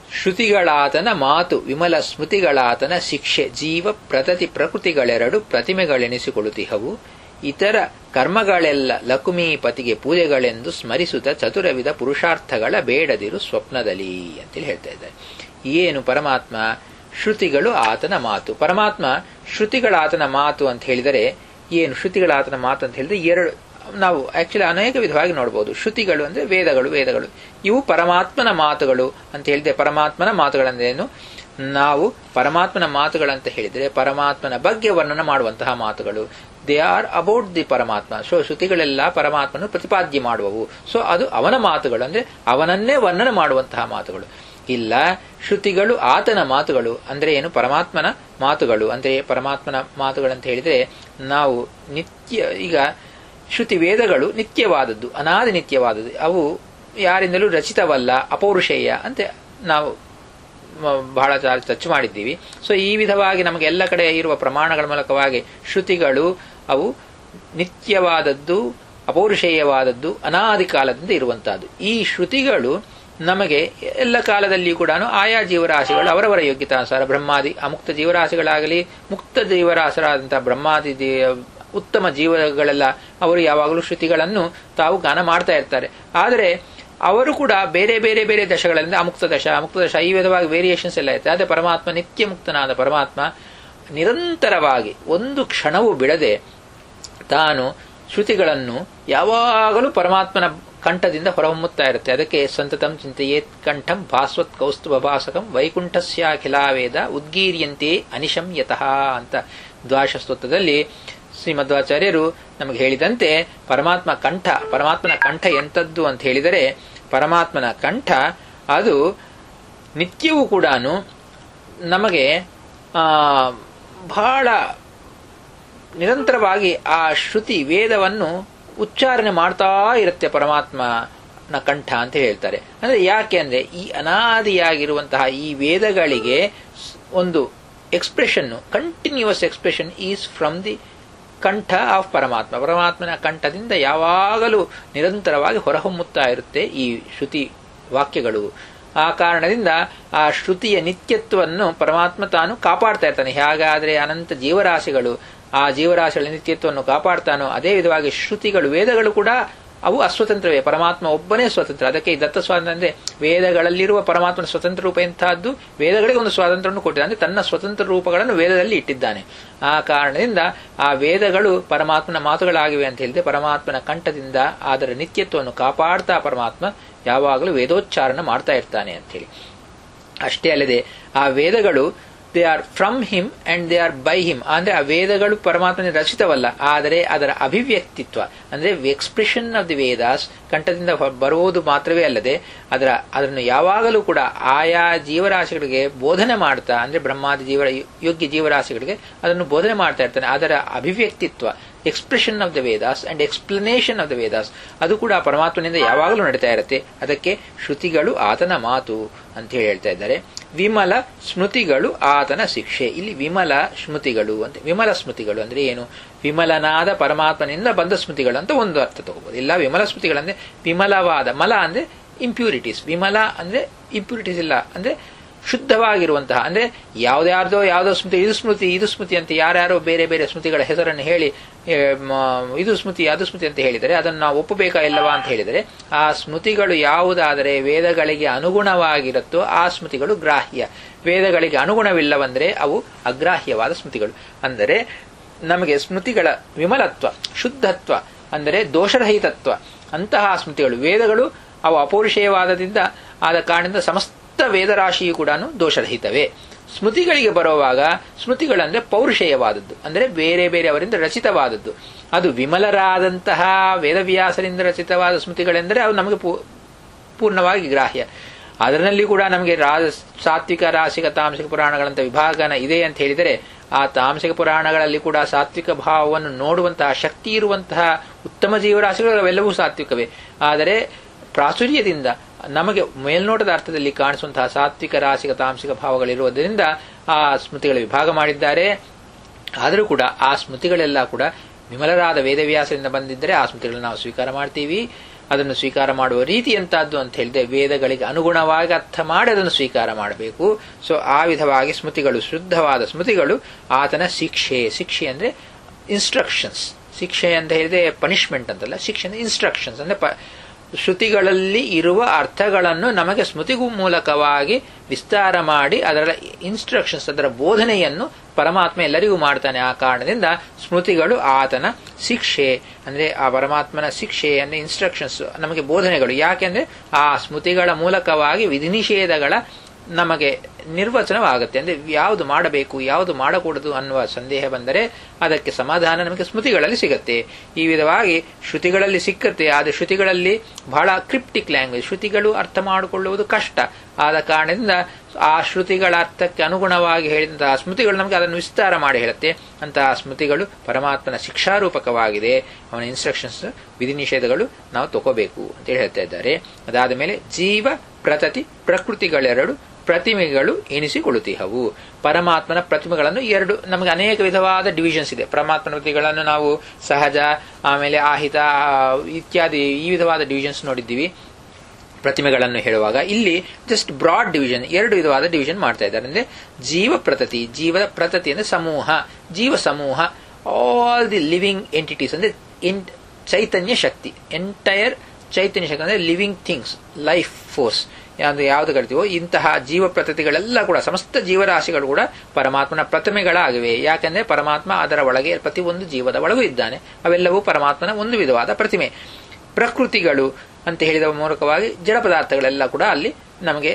ಶ್ರುತಿಗಳಾತನ ಮಾತು ವಿಮಲ ಸ್ಮೃತಿಗಳಾತನ ಶಿಕ್ಷೆ ಜೀವ ಪ್ರತತಿ ಪ್ರಕೃತಿಗಳೆರಡು ಪ್ರತಿಮೆಗಳೆನಿಸಿಕೊಳ್ಳುತ್ತಿಹವು ಇತರ ಕರ್ಮಗಳೆಲ್ಲ ಲಕುಮೀಪತಿಗೆ ಪೂಜೆಗಳೆಂದು ಸ್ಮರಿಸುತ್ತ ಚತುರವಿಧ ಪುರುಷಾರ್ಥಗಳ ಬೇಡದಿರು ಸ್ವಪ್ನದಲ್ಲಿ ಅಂತೇಳಿ ಹೇಳ್ತಾ ಇದ್ದಾರೆ ಏನು ಪರಮಾತ್ಮ ಶ್ರುತಿಗಳು ಆತನ ಮಾತು ಪರಮಾತ್ಮ ಶ್ರುತಿಗಳ ಆತನ ಮಾತು ಅಂತ ಹೇಳಿದರೆ ಏನು ಶ್ರುತಿಗಳ ಆತನ ಮಾತು ಅಂತ ಹೇಳಿದ್ರೆ ಎರಡು ನಾವು ಆಕ್ಚುಲಿ ಅನೇಕ ವಿಧವಾಗಿ ನೋಡಬಹುದು ಶ್ರುತಿಗಳು ಅಂದ್ರೆ ವೇದಗಳು ವೇದಗಳು ಇವು ಪರಮಾತ್ಮನ ಮಾತುಗಳು ಅಂತ ಹೇಳಿದೆ ಪರಮಾತ್ಮನ ಮಾತುಗಳಂದ್ರೇನು ನಾವು ಪರಮಾತ್ಮನ ಮಾತುಗಳಂತ ಹೇಳಿದರೆ ಪರಮಾತ್ಮನ ಬಗ್ಗೆ ವರ್ಣನ ಮಾಡುವಂತಹ ಮಾತುಗಳು ದೇ ಆರ್ ಅಬೌಟ್ ದಿ ಪರಮಾತ್ಮ ಸೊ ಶ್ರುತಿಗಳೆಲ್ಲ ಪರಮಾತ್ಮನು ಪ್ರತಿಪಾದ್ಯ ಮಾಡುವವು ಸೊ ಅದು ಅವನ ಮಾತುಗಳು ಅಂದ್ರೆ ಅವನನ್ನೇ ವರ್ಣನೆ ಮಾಡುವಂತಹ ಮಾತುಗಳು ಇಲ್ಲ ಶ್ರುತಿಗಳು ಆತನ ಮಾತುಗಳು ಅಂದ್ರೆ ಏನು ಪರಮಾತ್ಮನ ಮಾತುಗಳು ಅಂದ್ರೆ ಪರಮಾತ್ಮನ ಮಾತುಗಳಂತ ಹೇಳಿದ್ರೆ ನಾವು ನಿತ್ಯ ಈಗ ಶ್ರುತಿ ವೇದಗಳು ನಿತ್ಯವಾದದ್ದು ಅನಾದಿ ನಿತ್ಯವಾದದ್ದು ಅವು ಯಾರಿಂದಲೂ ರಚಿತವಲ್ಲ ಅಪೌರುಷೇಯ ಅಂತ ನಾವು ಬಹಳ ಚರ್ಚೆ ಮಾಡಿದ್ದೀವಿ ಸೊ ಈ ವಿಧವಾಗಿ ನಮಗೆ ಎಲ್ಲ ಕಡೆ ಇರುವ ಪ್ರಮಾಣಗಳ ಮೂಲಕವಾಗಿ ಶ್ರುತಿಗಳು ಅವು ನಿತ್ಯವಾದದ್ದು ಅಪೌರುಷೇಯವಾದದ್ದು ಅನಾದಿ ಕಾಲದಿಂದ ಇರುವಂತಹದ್ದು ಈ ಶ್ರುತಿಗಳು ನಮಗೆ ಎಲ್ಲ ಕಾಲದಲ್ಲಿಯೂ ಕೂಡ ಆಯಾ ಜೀವರಾಶಿಗಳು ಅವರವರ ಯೋಗ್ಯತಾನುಸಾರ ಬ್ರಹ್ಮಾದಿ ಅಮುಕ್ತ ಜೀವರಾಶಿಗಳಾಗಲಿ ಮುಕ್ತ ಜೀವರಾಶಿಗಳಾದಂತಹ ಬ್ರಹ್ಮಾದಿ ಉತ್ತಮ ಜೀವಗಳೆಲ್ಲ ಅವರು ಯಾವಾಗಲೂ ಶ್ರುತಿಗಳನ್ನು ತಾವು ಗಾನ ಮಾಡ್ತಾ ಇರ್ತಾರೆ ಆದರೆ ಅವರು ಕೂಡ ಬೇರೆ ಬೇರೆ ಬೇರೆ ದಶಗಳಿಂದ ಅಮುಕ್ತ ದಶ ಅಮುಕ್ತ ದಶ ಈ ವಿಧವಾಗಿ ವೇರಿಯೇಷನ್ಸ್ ಎಲ್ಲ ಇರುತ್ತೆ ಆದರೆ ಪರಮಾತ್ಮ ನಿತ್ಯ ಮುಕ್ತನಾದ ಪರಮಾತ್ಮ ನಿರಂತರವಾಗಿ ಒಂದು ಕ್ಷಣವೂ ಬಿಡದೆ ತಾನು ಶ್ರುತಿಗಳನ್ನು ಯಾವಾಗಲೂ ಪರಮಾತ್ಮನ ಕಂಠದಿಂದ ಹೊರಹೊಮ್ಮುತ್ತಾ ಇರುತ್ತೆ ಅದಕ್ಕೆ ಸಂತತಂ ಚಿಂತೆಯೇತ್ ಕಂಠಂ ಭಾಸ್ವತ್ ಕೌಸ್ತುಭ ಭಾಸಕಂ ವೈಕುಂಠಸ್ಯಾಖಿಲಾವೇದ ಉದ್ಗೀರ್ಯಂತೆ ಅನಿಶಂ ಯತಃ ಅಂತ ದ್ವಾಶಸ್ತೋತ್ರದಲ್ಲಿ ಶ್ರೀಮಧ್ವಾಚಾರ್ಯರು ನಮಗೆ ಹೇಳಿದಂತೆ ಪರಮಾತ್ಮ ಕಂಠ ಪರಮಾತ್ಮನ ಕಂಠ ಎಂಥದ್ದು ಅಂತ ಹೇಳಿದರೆ ಪರಮಾತ್ಮನ ಕಂಠ ಅದು ನಿತ್ಯವೂ ಕೂಡ ನಮಗೆ ಬಹಳ ನಿರಂತರವಾಗಿ ಆ ಶ್ರುತಿ ವೇದವನ್ನು ಉಚ್ಚಾರಣೆ ಮಾಡ್ತಾ ಇರುತ್ತೆ ಪರಮಾತ್ಮನ ಕಂಠ ಅಂತ ಹೇಳ್ತಾರೆ ಅಂದ್ರೆ ಯಾಕೆ ಅಂದ್ರೆ ಈ ಅನಾದಿಯಾಗಿರುವಂತಹ ಈ ವೇದಗಳಿಗೆ ಒಂದು expression continues expression is from the ಕಂಠ ಆಫ್ ಪರಮಾತ್ಮ ಪರಮಾತ್ಮನ ಕಂಠದಿಂದ ಯಾವಾಗಲೂ ನಿರಂತರವಾಗಿ ಹೊರಹೊಮ್ಮುತ್ತಾ ಇರುತ್ತೆ ಈ ಶ್ರುತಿ ವಾಕ್ಯಗಳು ಆ ಕಾರಣದಿಂದ ಆ ಶ್ರುತಿಯ ನಿತ್ಯತ್ವವನ್ನು ಪರಮಾತ್ಮ ತಾನು ಕಾಪಾಡ್ತಾ ಇರ್ತಾನೆ ಹೇಗಾದ್ರೆ ಅನಂತ ಜೀವರಾಶಿಗಳು ಆ ಜೀವರಾಶಿಗಳ ನಿತ್ಯತ್ವವನ್ನು ಕಾಪಾಡ್ತಾನೋ ಅದೇ ವಿಧವಾಗಿ ಶ್ರುತಿಗಳು ವೇದಗಳು ಕೂಡ ಅವು ಅಸ್ವತಂತ್ರವೇ ಪರಮಾತ್ಮ ಒಬ್ಬನೇ ಸ್ವತಂತ್ರ ಅದಕ್ಕೆ ಈ ದತ್ತ ಸ್ವಾತಂತ್ರ್ಯ ಅಂದ್ರೆ ವೇದಗಳಲ್ಲಿರುವ ಪರಮಾತ್ಮನ ಸ್ವತಂತ್ರ ರೂಪ ಎಂತಹದ್ದು ವೇದಗಳಿಗೆ ಒಂದು ಸ್ವಾತಂತ್ರ್ಯವನ್ನು ಕೊಟ್ಟಿದ್ದಾನೆ ಅಂದ್ರೆ ತನ್ನ ಸ್ವತಂತ್ರ ರೂಪಗಳನ್ನು ವೇದದಲ್ಲಿ ಇಟ್ಟಿದ್ದಾನೆ ಆ ಕಾರಣದಿಂದ ಆ ವೇದಗಳು ಪರಮಾತ್ಮನ ಮಾತುಗಳಾಗಿವೆ ಅಂತ ಹೇಳಿದೆ ಪರಮಾತ್ಮನ ಕಂಠದಿಂದ ಅದರ ನಿತ್ಯತ್ವವನ್ನು ಕಾಪಾಡ್ತಾ ಪರಮಾತ್ಮ ಯಾವಾಗಲೂ ವೇದೋಚ್ಚಾರಣ ಮಾಡ್ತಾ ಇರ್ತಾನೆ ಅಂತ ಹೇಳಿ ಅಷ್ಟೇ ಅಲ್ಲದೆ ಆ ವೇದಗಳು they are from him and they are by him ಅಂದ್ರೆ ಆ ವೇದಗಳು ಪರಮಾತ್ಮನ ರಚಿತವಲ್ಲ ಆದರೆ ಅದರ ಅಭಿವ್ಯಕ್ತಿತ್ವ ಅಂದ್ರೆ ಎಕ್ಸ್ಪ್ರೆಷನ್ ಆಫ್ ದಿ ವೇದಾಸ್ ಕಂಠದಿಂದ ಬರುವುದು ಮಾತ್ರವೇ ಅಲ್ಲದೆ ಅದರ ಅದನ್ನು ಯಾವಾಗಲೂ ಕೂಡ ಆಯಾ ಜೀವರಾಶಿಗಳಿಗೆ ಬೋಧನೆ ಮಾಡ್ತಾ ಅಂದ್ರೆ ಬ್ರಹ್ಮಾದಿ ಜೀವ ಯೋಗ್ಯ ಜೀವರಾಶಿಗಳಿಗೆ ಅದನ್ನು ಬೋಧನೆ ಮಾಡ್ತಾ ಇರ್ತಾನೆ ಅದರ ಅಭಿವ್ಯಕ್ತಿತ್ವ expression of the Vedas and explanation of the Vedas ಅದು ಕೂಡ ಪರಮಾತ್ಮನಿಂದ ಯಾವಾಗಲೂ ನಡೀತಾ ಇರುತ್ತೆ ಅದಕ್ಕೆ ಶ್ರುತಿಗಳು ಆತನ ಮಾತು ಅಂತ ಹೇಳಿ ಹೇಳ್ತಾ ಇದ್ದಾರೆ ವಿಮಲ ಸ್ಮೃತಿಗಳು ಆತನ ಶಿಕ್ಷೆ ಇಲ್ಲಿ ವಿಮಲ ಸ್ಮೃತಿಗಳು ಅಂತ ವಿಮಲ ಸ್ಮೃತಿಗಳು ಅಂದ್ರೆ ಏನು ವಿಮಲನಾದ ಪರಮಾತ್ಮನಿಂದ ಬಂದ ಸ್ಮೃತಿಗಳು ಅಂತ ಒಂದು ಅರ್ಥ ತಗೋಬಹುದು ಇಲ್ಲ ವಿಮಲ ಸ್ಮೃತಿಗಳಂದ್ರೆ ವಿಮಲವಾದ ಮಲ ಅಂದ್ರೆ ಇಂಪ್ಯೂರಿಟೀಸ್ ವಿಮಲ ಅಂದ್ರೆ ಇಂಪ್ಯೂರಿಟೀಸ್ ಇಲ್ಲ ಅಂದ್ರೆ ಶುದ್ಧವಾಗಿರುವಂತಹ ಅಂದ್ರೆ ಯಾವ್ದ್ಯಾರ್ದೋ ಯಾವ್ದೋ ಸ್ಮೃತಿ ಇದು ಸ್ಮೃತಿ ಇದು ಸ್ಮೃತಿ ಅಂತ ಯಾರ್ಯಾರೋ ಬೇರೆ ಬೇರೆ ಸ್ಮೃತಿಗಳ ಹೆಸರನ್ನು ಹೇಳಿ ಇದು ಸ್ಮೃತಿ ಅದು ಸ್ಮೃತಿ ಅಂತ ಹೇಳಿದರೆ ಅದನ್ನು ನಾವು ಒಪ್ಪಬೇಕಾ ಇಲ್ಲವಾ ಅಂತ ಹೇಳಿದರೆ ಆ ಸ್ಮೃತಿಗಳು ಯಾವುದಾದರೆ ವೇದಗಳಿಗೆ ಅನುಗುಣವಾಗಿರುತ್ತೋ ಆ ಸ್ಮೃತಿಗಳು ಗ್ರಾಹ್ಯ ವೇದಗಳಿಗೆ ಅನುಗುಣವಿಲ್ಲವಂದ್ರೆ ಅವು ಅಗ್ರಾಹ್ಯವಾದ ಸ್ಮೃತಿಗಳು ಅಂದರೆ ನಮಗೆ ಸ್ಮೃತಿಗಳ ವಿಮಲತ್ವ ಶುದ್ಧತ್ವ ಅಂದರೆ ದೋಷರಹಿತತ್ವ ಅಂತಹ ಸ್ಮೃತಿಗಳು ವೇದಗಳು ಅವು ಅಪೌರುಷೇಯವಾದದಿಂದ ಆದ ಕಾರಣದಿಂದ ಸಮಸ್ತ ವೇದರಾಶಿಯು ಕೂಡ ದೋಷರಹಿತವೇ ಸ್ಮೃತಿಗಳಿಗೆ ಬರುವಾಗ ಸ್ಮೃತಿಗಳಂದ್ರೆ ಪೌರುಷೇಯವಾದದ್ದು ಅಂದರೆ ಬೇರೆ ಬೇರೆ ಅವರಿಂದ ರಚಿತವಾದದ್ದು ಅದು ವಿಮಲರಾದಂತಹ ವೇದವ್ಯಾಸರಿಂದ ರಚಿತವಾದ ಸ್ಮೃತಿಗಳೆಂದರೆ ಅವು ನಮಗೆ ಪೂರ್ಣವಾಗಿ ಗ್ರಾಹ್ಯ ಅದರಲ್ಲಿ ಕೂಡ ನಮಗೆ ಸಾತ್ವಿಕ ರಾಸಿಕ ತಾಮಸಿಕ ಪುರಾಣಗಳಂತ ವಿಭಾಗನ ಇದೆ ಅಂತ ಹೇಳಿದರೆ ಆ ತಾಮಸಿಕ ಪುರಾಣಗಳಲ್ಲಿ ಕೂಡ ಸಾತ್ವಿಕ ಭಾವವನ್ನು ನೋಡುವಂತಹ ಶಕ್ತಿ ಇರುವಂತಹ ಉತ್ತಮ ಜೀವರಾಶಿಗಳು ಅವೆಲ್ಲವೂ ಸಾತ್ವಿಕವೇ ಆದರೆ ಪ್ರಾಚುರ್ಯದಿಂದ ನಮಗೆ ಮೇಲ್ನೋಟದ ಅರ್ಥದಲ್ಲಿ ಕಾಣಿಸುವಂತಹ ಸಾತ್ವಿಕ ರಾಸಿಕ ತಾಂಸಿಕ ಭಾವಗಳಿರುವುದರಿಂದ ಆ ಸ್ಮೃತಿಗಳ ವಿಭಾಗ ಮಾಡಿದ್ದಾರೆ ಆದರೂ ಕೂಡ ಆ ಸ್ಮೃತಿಗಳೆಲ್ಲ ಕೂಡ ವಿಮಲರಾದ ವೇದವ್ಯಾಸದಿಂದ ಬಂದಿದ್ದರೆ ಆ ಸ್ಮೃತಿಗಳನ್ನು ನಾವು ಸ್ವೀಕಾರ ಮಾಡ್ತೀವಿ ಅದನ್ನು ಸ್ವೀಕಾರ ಮಾಡುವ ರೀತಿ ಎಂತಹದ್ದು ಅಂತ ಹೇಳಿದೆ ವೇದಗಳಿಗೆ ಅನುಗುಣವಾಗಿ ಅರ್ಥ ಮಾಡಿ ಅದನ್ನು ಸ್ವೀಕಾರ ಮಾಡಬೇಕು ಸೊ ಆ ವಿಧವಾಗಿ ಸ್ಮೃತಿಗಳು ಶುದ್ಧವಾದ ಸ್ಮೃತಿಗಳು ಆತನ ಶಿಕ್ಷೆ ಶಿಕ್ಷೆ ಅಂದ್ರೆ ಇನ್ಸ್ಟ್ರಕ್ಷನ್ಸ್ ಶಿಕ್ಷೆ ಅಂತ ಹೇಳಿದ್ರೆ ಪನಿಷ್ಮೆಂಟ್ ಅಂತಲ್ಲ ಶಿಕ್ಷೆ ಅಂದ್ರೆ ಇನ್ಸ್ಟ್ರಕ್ಷನ್ಸ್ ಅಂದ್ರೆ ಪ ಶ್ರುತಿಗಳಲ್ಲಿ ಇರುವ ಅರ್ಥಗಳನ್ನು ನಮಗೆ ಸ್ಮೃತಿಗೂ ಮೂಲಕವಾಗಿ ವಿಸ್ತಾರ ಮಾಡಿ ಅದರ ಇನ್ಸ್ಟ್ರಕ್ಷನ್ಸ್ ಅದರ ಬೋಧನೆಯನ್ನು ಪರಮಾತ್ಮ ಎಲ್ಲರಿಗೂ ಮಾಡ್ತಾನೆ ಆ ಕಾರಣದಿಂದ ಸ್ಮೃತಿಗಳು ಆತನ ಶಿಕ್ಷೆ ಅಂದ್ರೆ ಆ ಪರಮಾತ್ಮನ ಶಿಕ್ಷೆ ಅಂದ್ರೆ ಇನ್ಸ್ಟ್ರಕ್ಷನ್ಸ್ ನಮಗೆ ಬೋಧನೆಗಳು ಯಾಕೆಂದ್ರೆ ಆ ಸ್ಮೃತಿಗಳ ಮೂಲಕವಾಗಿ ವಿಧಿನಿಷೇಧಗಳ ನಮಗೆ ನಿರ್ವಚನವಾಗುತ್ತೆ ಅಂದ್ರೆ ಯಾವುದು ಮಾಡಬೇಕು ಯಾವುದು ಮಾಡಕೂಡದು ಅನ್ನುವ ಸಂದೇಹ ಬಂದರೆ ಅದಕ್ಕೆ ಸಮಾಧಾನ ನಮಗೆ ಸ್ಮೃತಿಗಳಲ್ಲಿ ಸಿಗುತ್ತೆ ಈ ವಿಧವಾಗಿ ಶ್ರುತಿಗಳಲ್ಲಿ ಸಿಕ್ಕತ್ತೆ ಆದರೆ ಶ್ರುತಿಗಳಲ್ಲಿ ಬಹಳ ಕ್ರಿಪ್ಟಿಕ್ ಲ್ಯಾಂಗ್ವೇಜ್ ಶ್ರುತಿಗಳು ಅರ್ಥ ಮಾಡಿಕೊಳ್ಳುವುದು ಕಷ್ಟ ಆದ ಕಾರಣದಿಂದ ಆ ಶ್ರುತಿಗಳ ಅರ್ಥಕ್ಕೆ ಅನುಗುಣವಾಗಿ ಹೇಳಿದಂತಹ ಸ್ಮೃತಿಗಳು ನಮಗೆ ಅದನ್ನು ವಿಸ್ತಾರ ಮಾಡಿ ಹೇಳುತ್ತೆ ಅಂತಹ ಸ್ಮೃತಿಗಳು ಪರಮಾತ್ಮನ ಶಿಕ್ಷಾರೂಪಕವಾಗಿದೆ ಅವನ ಇನ್ಸ್ಟ್ರಕ್ಷನ್ಸ್ ವಿಧಿನಿಷೇಧಗಳು ನಾವು ತಗೋಬೇಕು ಅಂತ ಹೇಳ್ತಾ ಇದ್ದಾರೆ ಅದಾದ ಮೇಲೆ ಜೀವ ಪ್ರತತಿ ಪ್ರಕೃತಿಗಳೆರಡು ಪ್ರತಿಮೆಗಳು ಎನಿಸಿಕೊಳ್ಳುತ್ತಿಹವು ಪರಮಾತ್ಮನ ಪ್ರತಿಮೆಗಳನ್ನು ಎರಡು ನಮಗೆ ಅನೇಕ ವಿಧವಾದ ಡಿವಿಷನ್ಸ್ ಇದೆ ಪರಮಾತ್ಮನ ಪ್ರತಿಗಳನ್ನು ನಾವು ಸಹಜ ಆಮೇಲೆ ಆಹಿತ ಇತ್ಯಾದಿ ಈ ವಿಧವಾದ ಡಿವಿಷನ್ಸ್ ನೋಡಿದ್ದೀವಿ ಪ್ರತಿಮೆಗಳನ್ನು ಹೇಳುವಾಗ ಇಲ್ಲಿ ಜಸ್ಟ್ ಬ್ರಾಡ್ ಡಿವಿಷನ್ ಎರಡು ವಿಧವಾದ ಡಿವಿಷನ್ ಮಾಡ್ತಾ ಇದ್ದಾರೆ ಅಂದ್ರೆ ಜೀವ ಪ್ರತತಿ ಜೀವದ ಪ್ರತತಿ ಅಂದ್ರೆ ಸಮೂಹ ಜೀವ ಸಮೂಹ ಆಲ್ ದಿ ಲಿವಿಂಗ್ ಎಂಟಿಟೀಸ್ ಅಂದ್ರೆ ಚೈತನ್ಯ ಶಕ್ತಿ ಎಂಟೈರ್ ಚೈತನ್ಯ ಶಕ್ತಿ ಅಂದ್ರೆ ಲಿವಿಂಗ್ ಥಿಂಗ್ಸ್ ಲೈಫ್ ಫೋರ್ಸ್ ಯಾವುದು ಯಾವುದು ಕರಿತೀವೋ ಇಂತಹ ಜೀವ ಪ್ರತತಿಗಳೆಲ್ಲ ಕೂಡ ಸಮಸ್ತ ಜೀವರಾಶಿಗಳು ಕೂಡ ಪರಮಾತ್ಮನ ಪ್ರತಿಮೆಗಳಾಗಿವೆ ಯಾಕೆಂದ್ರೆ ಪರಮಾತ್ಮ ಅದರ ಒಳಗೆ ಪ್ರತಿಯೊಂದು ಜೀವದ ಒಳಗೂ ಇದ್ದಾನೆ ಅವೆಲ್ಲವೂ ಪರಮಾತ್ಮನ ಒಂದು ವಿಧವಾದ ಪ್ರತಿಮೆ ಪ್ರಕೃತಿಗಳು ಅಂತ ಹೇಳಿದ ಮೂಲಕವಾಗಿ ಜಡ ಪದಾರ್ಥಗಳೆಲ್ಲ ಕೂಡ ಅಲ್ಲಿ ನಮಗೆ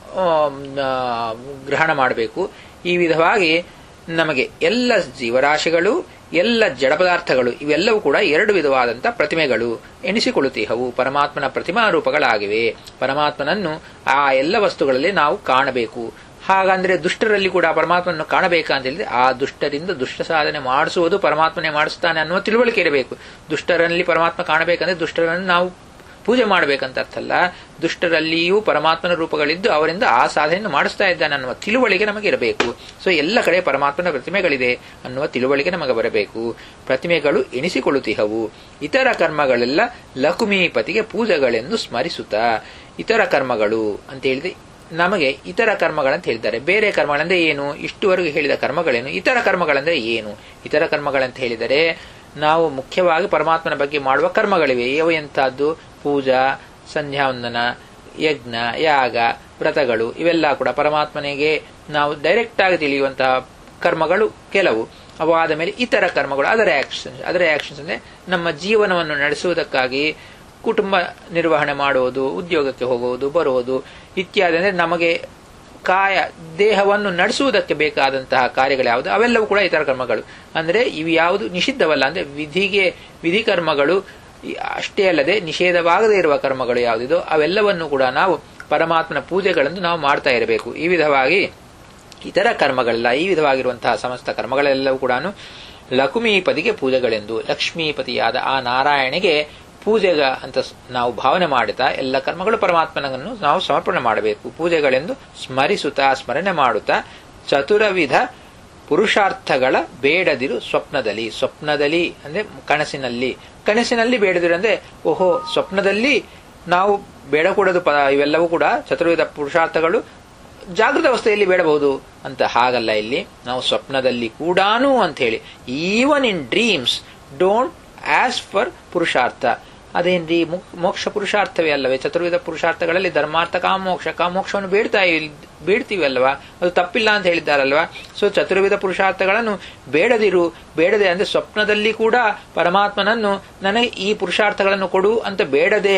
ಗ್ರಹಣ ಮಾಡಬೇಕು ಈ ವಿಧವಾಗಿ ನಮಗೆ ಎಲ್ಲ ಜೀವರಾಶಿಗಳು ಎಲ್ಲ ಜಡ ಪದಾರ್ಥಗಳು ಇವೆಲ್ಲವೂ ಕೂಡ ಎರಡು ವಿಧವಾದಂತಹ ಪ್ರತಿಮೆಗಳು ಎಣಿಸಿಕೊಳ್ಳುತ್ತೀಹವು ಪರಮಾತ್ಮನ ಪ್ರತಿಮಾ ರೂಪಗಳಾಗಿವೆ ಪರಮಾತ್ಮನನ್ನು ಆ ಎಲ್ಲ ವಸ್ತುಗಳಲ್ಲಿ ನಾವು ಕಾಣಬೇಕು ಹಾಗಂದ್ರೆ ದುಷ್ಟರಲ್ಲಿ ಕೂಡ ಪರಮಾತ್ಮನನ್ನು ಕಾಣಬೇಕಾ ಅಂತ ಹೇಳಿದ್ರೆ ಆ ದುಷ್ಟರಿಂದ ದುಷ್ಟ ಸಾಧನೆ ಮಾಡಿಸುವುದು ಪರಮಾತ್ಮನೇ ಮಾಡಿಸ್ತಾನೆ ಅನ್ನುವ ತಿಳುವಳಿಕೆ ಇರಬೇಕು ದುಷ್ಟರಲ್ಲಿ ಪರಮಾತ್ಮ ಕಾಣಬೇಕಂದ್ರೆ ದುಷ್ಟರನ್ನು ನಾವು ಪೂಜೆ ಮಾಡಬೇಕಂತ ಅರ್ಥ ಅಲ್ಲ ದುಷ್ಟರಲ್ಲಿಯೂ ಪರಮಾತ್ಮನ ರೂಪಗಳಿದ್ದು ಅವರಿಂದ ಆ ಸಾಧನೆಯನ್ನು ಮಾಡಿಸ್ತಾ ಇದ್ದಾನೆ ಅನ್ನುವ ತಿಳುವಳಿಕೆ ನಮಗೆ ಇರಬೇಕು ಸೊ ಎಲ್ಲ ಕಡೆ ಪರಮಾತ್ಮನ ಪ್ರತಿಮೆಗಳಿದೆ ಅನ್ನುವ ತಿಳುವಳಿಕೆ ನಮಗೆ ಬರಬೇಕು ಪ್ರತಿಮೆಗಳು ಎಣಿಸಿಕೊಳ್ಳುತ್ತಿಹವು ಇತರ ಕರ್ಮಗಳೆಲ್ಲ ಲಕುಮೀಪತಿಗೆ ಪೂಜೆಗಳೆಂದು ಸ್ಮರಿಸುತ್ತಾ ಇತರ ಕರ್ಮಗಳು ಅಂತ ಹೇಳಿದ್ರೆ ನಮಗೆ ಇತರ ಕರ್ಮಗಳಂತ ಹೇಳಿದ್ದಾರೆ ಬೇರೆ ಕರ್ಮಗಳಂದ್ರೆ ಏನು ಇಷ್ಟುವರೆಗೂ ಹೇಳಿದ ಕರ್ಮಗಳೇನು ಇತರ ಕರ್ಮಗಳಂದ್ರೆ ಏನು ಇತರ ಕರ್ಮಗಳಂತ ಹೇಳಿದರೆ ನಾವು ಮುಖ್ಯವಾಗಿ ಪರಮಾತ್ಮನ ಬಗ್ಗೆ ಮಾಡುವ ಕರ್ಮಗಳಿವೆ ಯಾವ ಎಂತಹದ್ದು ಪೂಜಾ ಸಂಧ್ಯಾವಂದನ ಯಜ್ಞ ಯಾಗ ವ್ರತಗಳು ಇವೆಲ್ಲ ಕೂಡ ಪರಮಾತ್ಮನಿಗೆ ನಾವು ಡೈರೆಕ್ಟ್ ಆಗಿ ತಿಳಿಯುವಂತಹ ಕರ್ಮಗಳು ಕೆಲವು ಅವು ಆದ ಮೇಲೆ ಇತರ ಕರ್ಮಗಳು ಅದರ ಆಕ್ಷನ್ಸ್ ಅದರ ಆಕ್ಷನ್ಸ್ ಅಂದ್ರೆ ನಮ್ಮ ಜೀವನವನ್ನು ನಡೆಸುವುದಕ್ಕಾಗಿ ಕುಟುಂಬ ನಿರ್ವಹಣೆ ಮಾಡುವುದು ಉದ್ಯೋಗಕ್ಕೆ ಹೋಗುವುದು ಬರುವುದು ಇತ್ಯಾದಿ ಅಂದ್ರೆ ನಮಗೆ ಕಾಯ ದೇಹವನ್ನು ನಡೆಸುವುದಕ್ಕೆ ಬೇಕಾದಂತಹ ಕಾರ್ಯಗಳು ಯಾವುದು ಅವೆಲ್ಲವೂ ಕೂಡ ಇತರ ಕರ್ಮಗಳು ಅಂದ್ರೆ ಇವು ಯಾವುದು ನಿಷಿದ್ಧವಲ್ಲ ಅಂದ್ರೆ ವಿಧಿಗೆ ವಿಧಿ ಕರ್ಮಗಳು ಅಷ್ಟೇ ಅಲ್ಲದೆ ನಿಷೇಧವಾಗದೇ ಇರುವ ಕರ್ಮಗಳು ಯಾವುದಿದೋ ಅವೆಲ್ಲವನ್ನು ಕೂಡ ನಾವು ಪರಮಾತ್ಮನ ಪೂಜೆಗಳನ್ನು ನಾವು ಮಾಡ್ತಾ ಇರಬೇಕು ಈ ವಿಧವಾಗಿ ಇತರ ಕರ್ಮಗಳೆಲ್ಲ ಈ ವಿಧವಾಗಿರುವಂತಹ ಸಮಸ್ತ ಕರ್ಮಗಳೆಲ್ಲವೂ ಕೂಡ ಲಕ್ಷ್ಮೀಪತಿಗೆ ಪೂಜೆಗಳೆಂದು ಲಕ್ಷ್ಮೀಪತಿಯಾದ ಆ ನಾರಾಯಣಿಗೆ ಪೂಜೆಗ ಅಂತ ನಾವು ಭಾವನೆ ಮಾಡುತ್ತಾ ಎಲ್ಲ ಕರ್ಮಗಳು ಪರಮಾತ್ಮನನ್ನು ನಾವು ಸಮರ್ಪಣೆ ಮಾಡಬೇಕು ಪೂಜೆಗಳೆಂದು ಸ್ಮರಿಸುತ್ತಾ ಸ್ಮರಣೆ ಮಾಡುತ್ತಾ ಚತುರವಿಧ ಪುರುಷಾರ್ಥಗಳ ಬೇಡದಿರು ಸ್ವಪ್ನದಲ್ಲಿ ಸ್ವಪ್ನದಲ್ಲಿ ಅಂದ್ರೆ ಕನಸಿನಲ್ಲಿ ಕನಸಿನಲ್ಲಿ ಬೇಡದಿರು ಅಂದ್ರೆ ಓಹೋ ಸ್ವಪ್ನದಲ್ಲಿ ನಾವು ಬೇಡಕೂಡದು ಪ ಇವೆಲ್ಲವೂ ಕೂಡ ಚತುರ್ವಿಧ ಪುರುಷಾರ್ಥಗಳು ಜಾಗೃತ ಅವಸ್ಥೆಯಲ್ಲಿ ಬೇಡಬಹುದು ಅಂತ ಹಾಗಲ್ಲ ಇಲ್ಲಿ ನಾವು ಸ್ವಪ್ನದಲ್ಲಿ ಕೂಡಾನು ಅಂತ ಹೇಳಿ even in dreams don't ask for ಪುರುಷಾರ್ಥ ಅದೇನ್ರಿ ಮೋಕ್ಷ ಪುರುಷಾರ್ಥವೇ ಅಲ್ಲವೇ ಚತುರ್ವಿಧ ಪುರುಷಾರ್ಥಗಳಲ್ಲಿ ಧರ್ಮಾರ್ಥ ಕಾಮೋಕ್ಷ ಕಾಮೋಕ್ಷವನ್ನು ಬೇಡ್ತಾ ಬೇಡ್ತೀವಿ ಅಲ್ವಾ ಅದು ತಪ್ಪಿಲ್ಲ ಅಂತ ಹೇಳಿದ್ದಾರಲ್ವಾ ಸೊ ಚತುರ್ವಿಧ ಪುರುಷಾರ್ಥಗಳನ್ನು ಬೇಡದಿರು ಬೇಡದೆ ಅಂದ್ರೆ ಸ್ವಪ್ನದಲ್ಲಿ ಕೂಡ ಪರಮಾತ್ಮನನ್ನು ನನಗೆ ಈ ಪುರುಷಾರ್ಥಗಳನ್ನು ಕೊಡು ಅಂತ ಬೇಡದೆ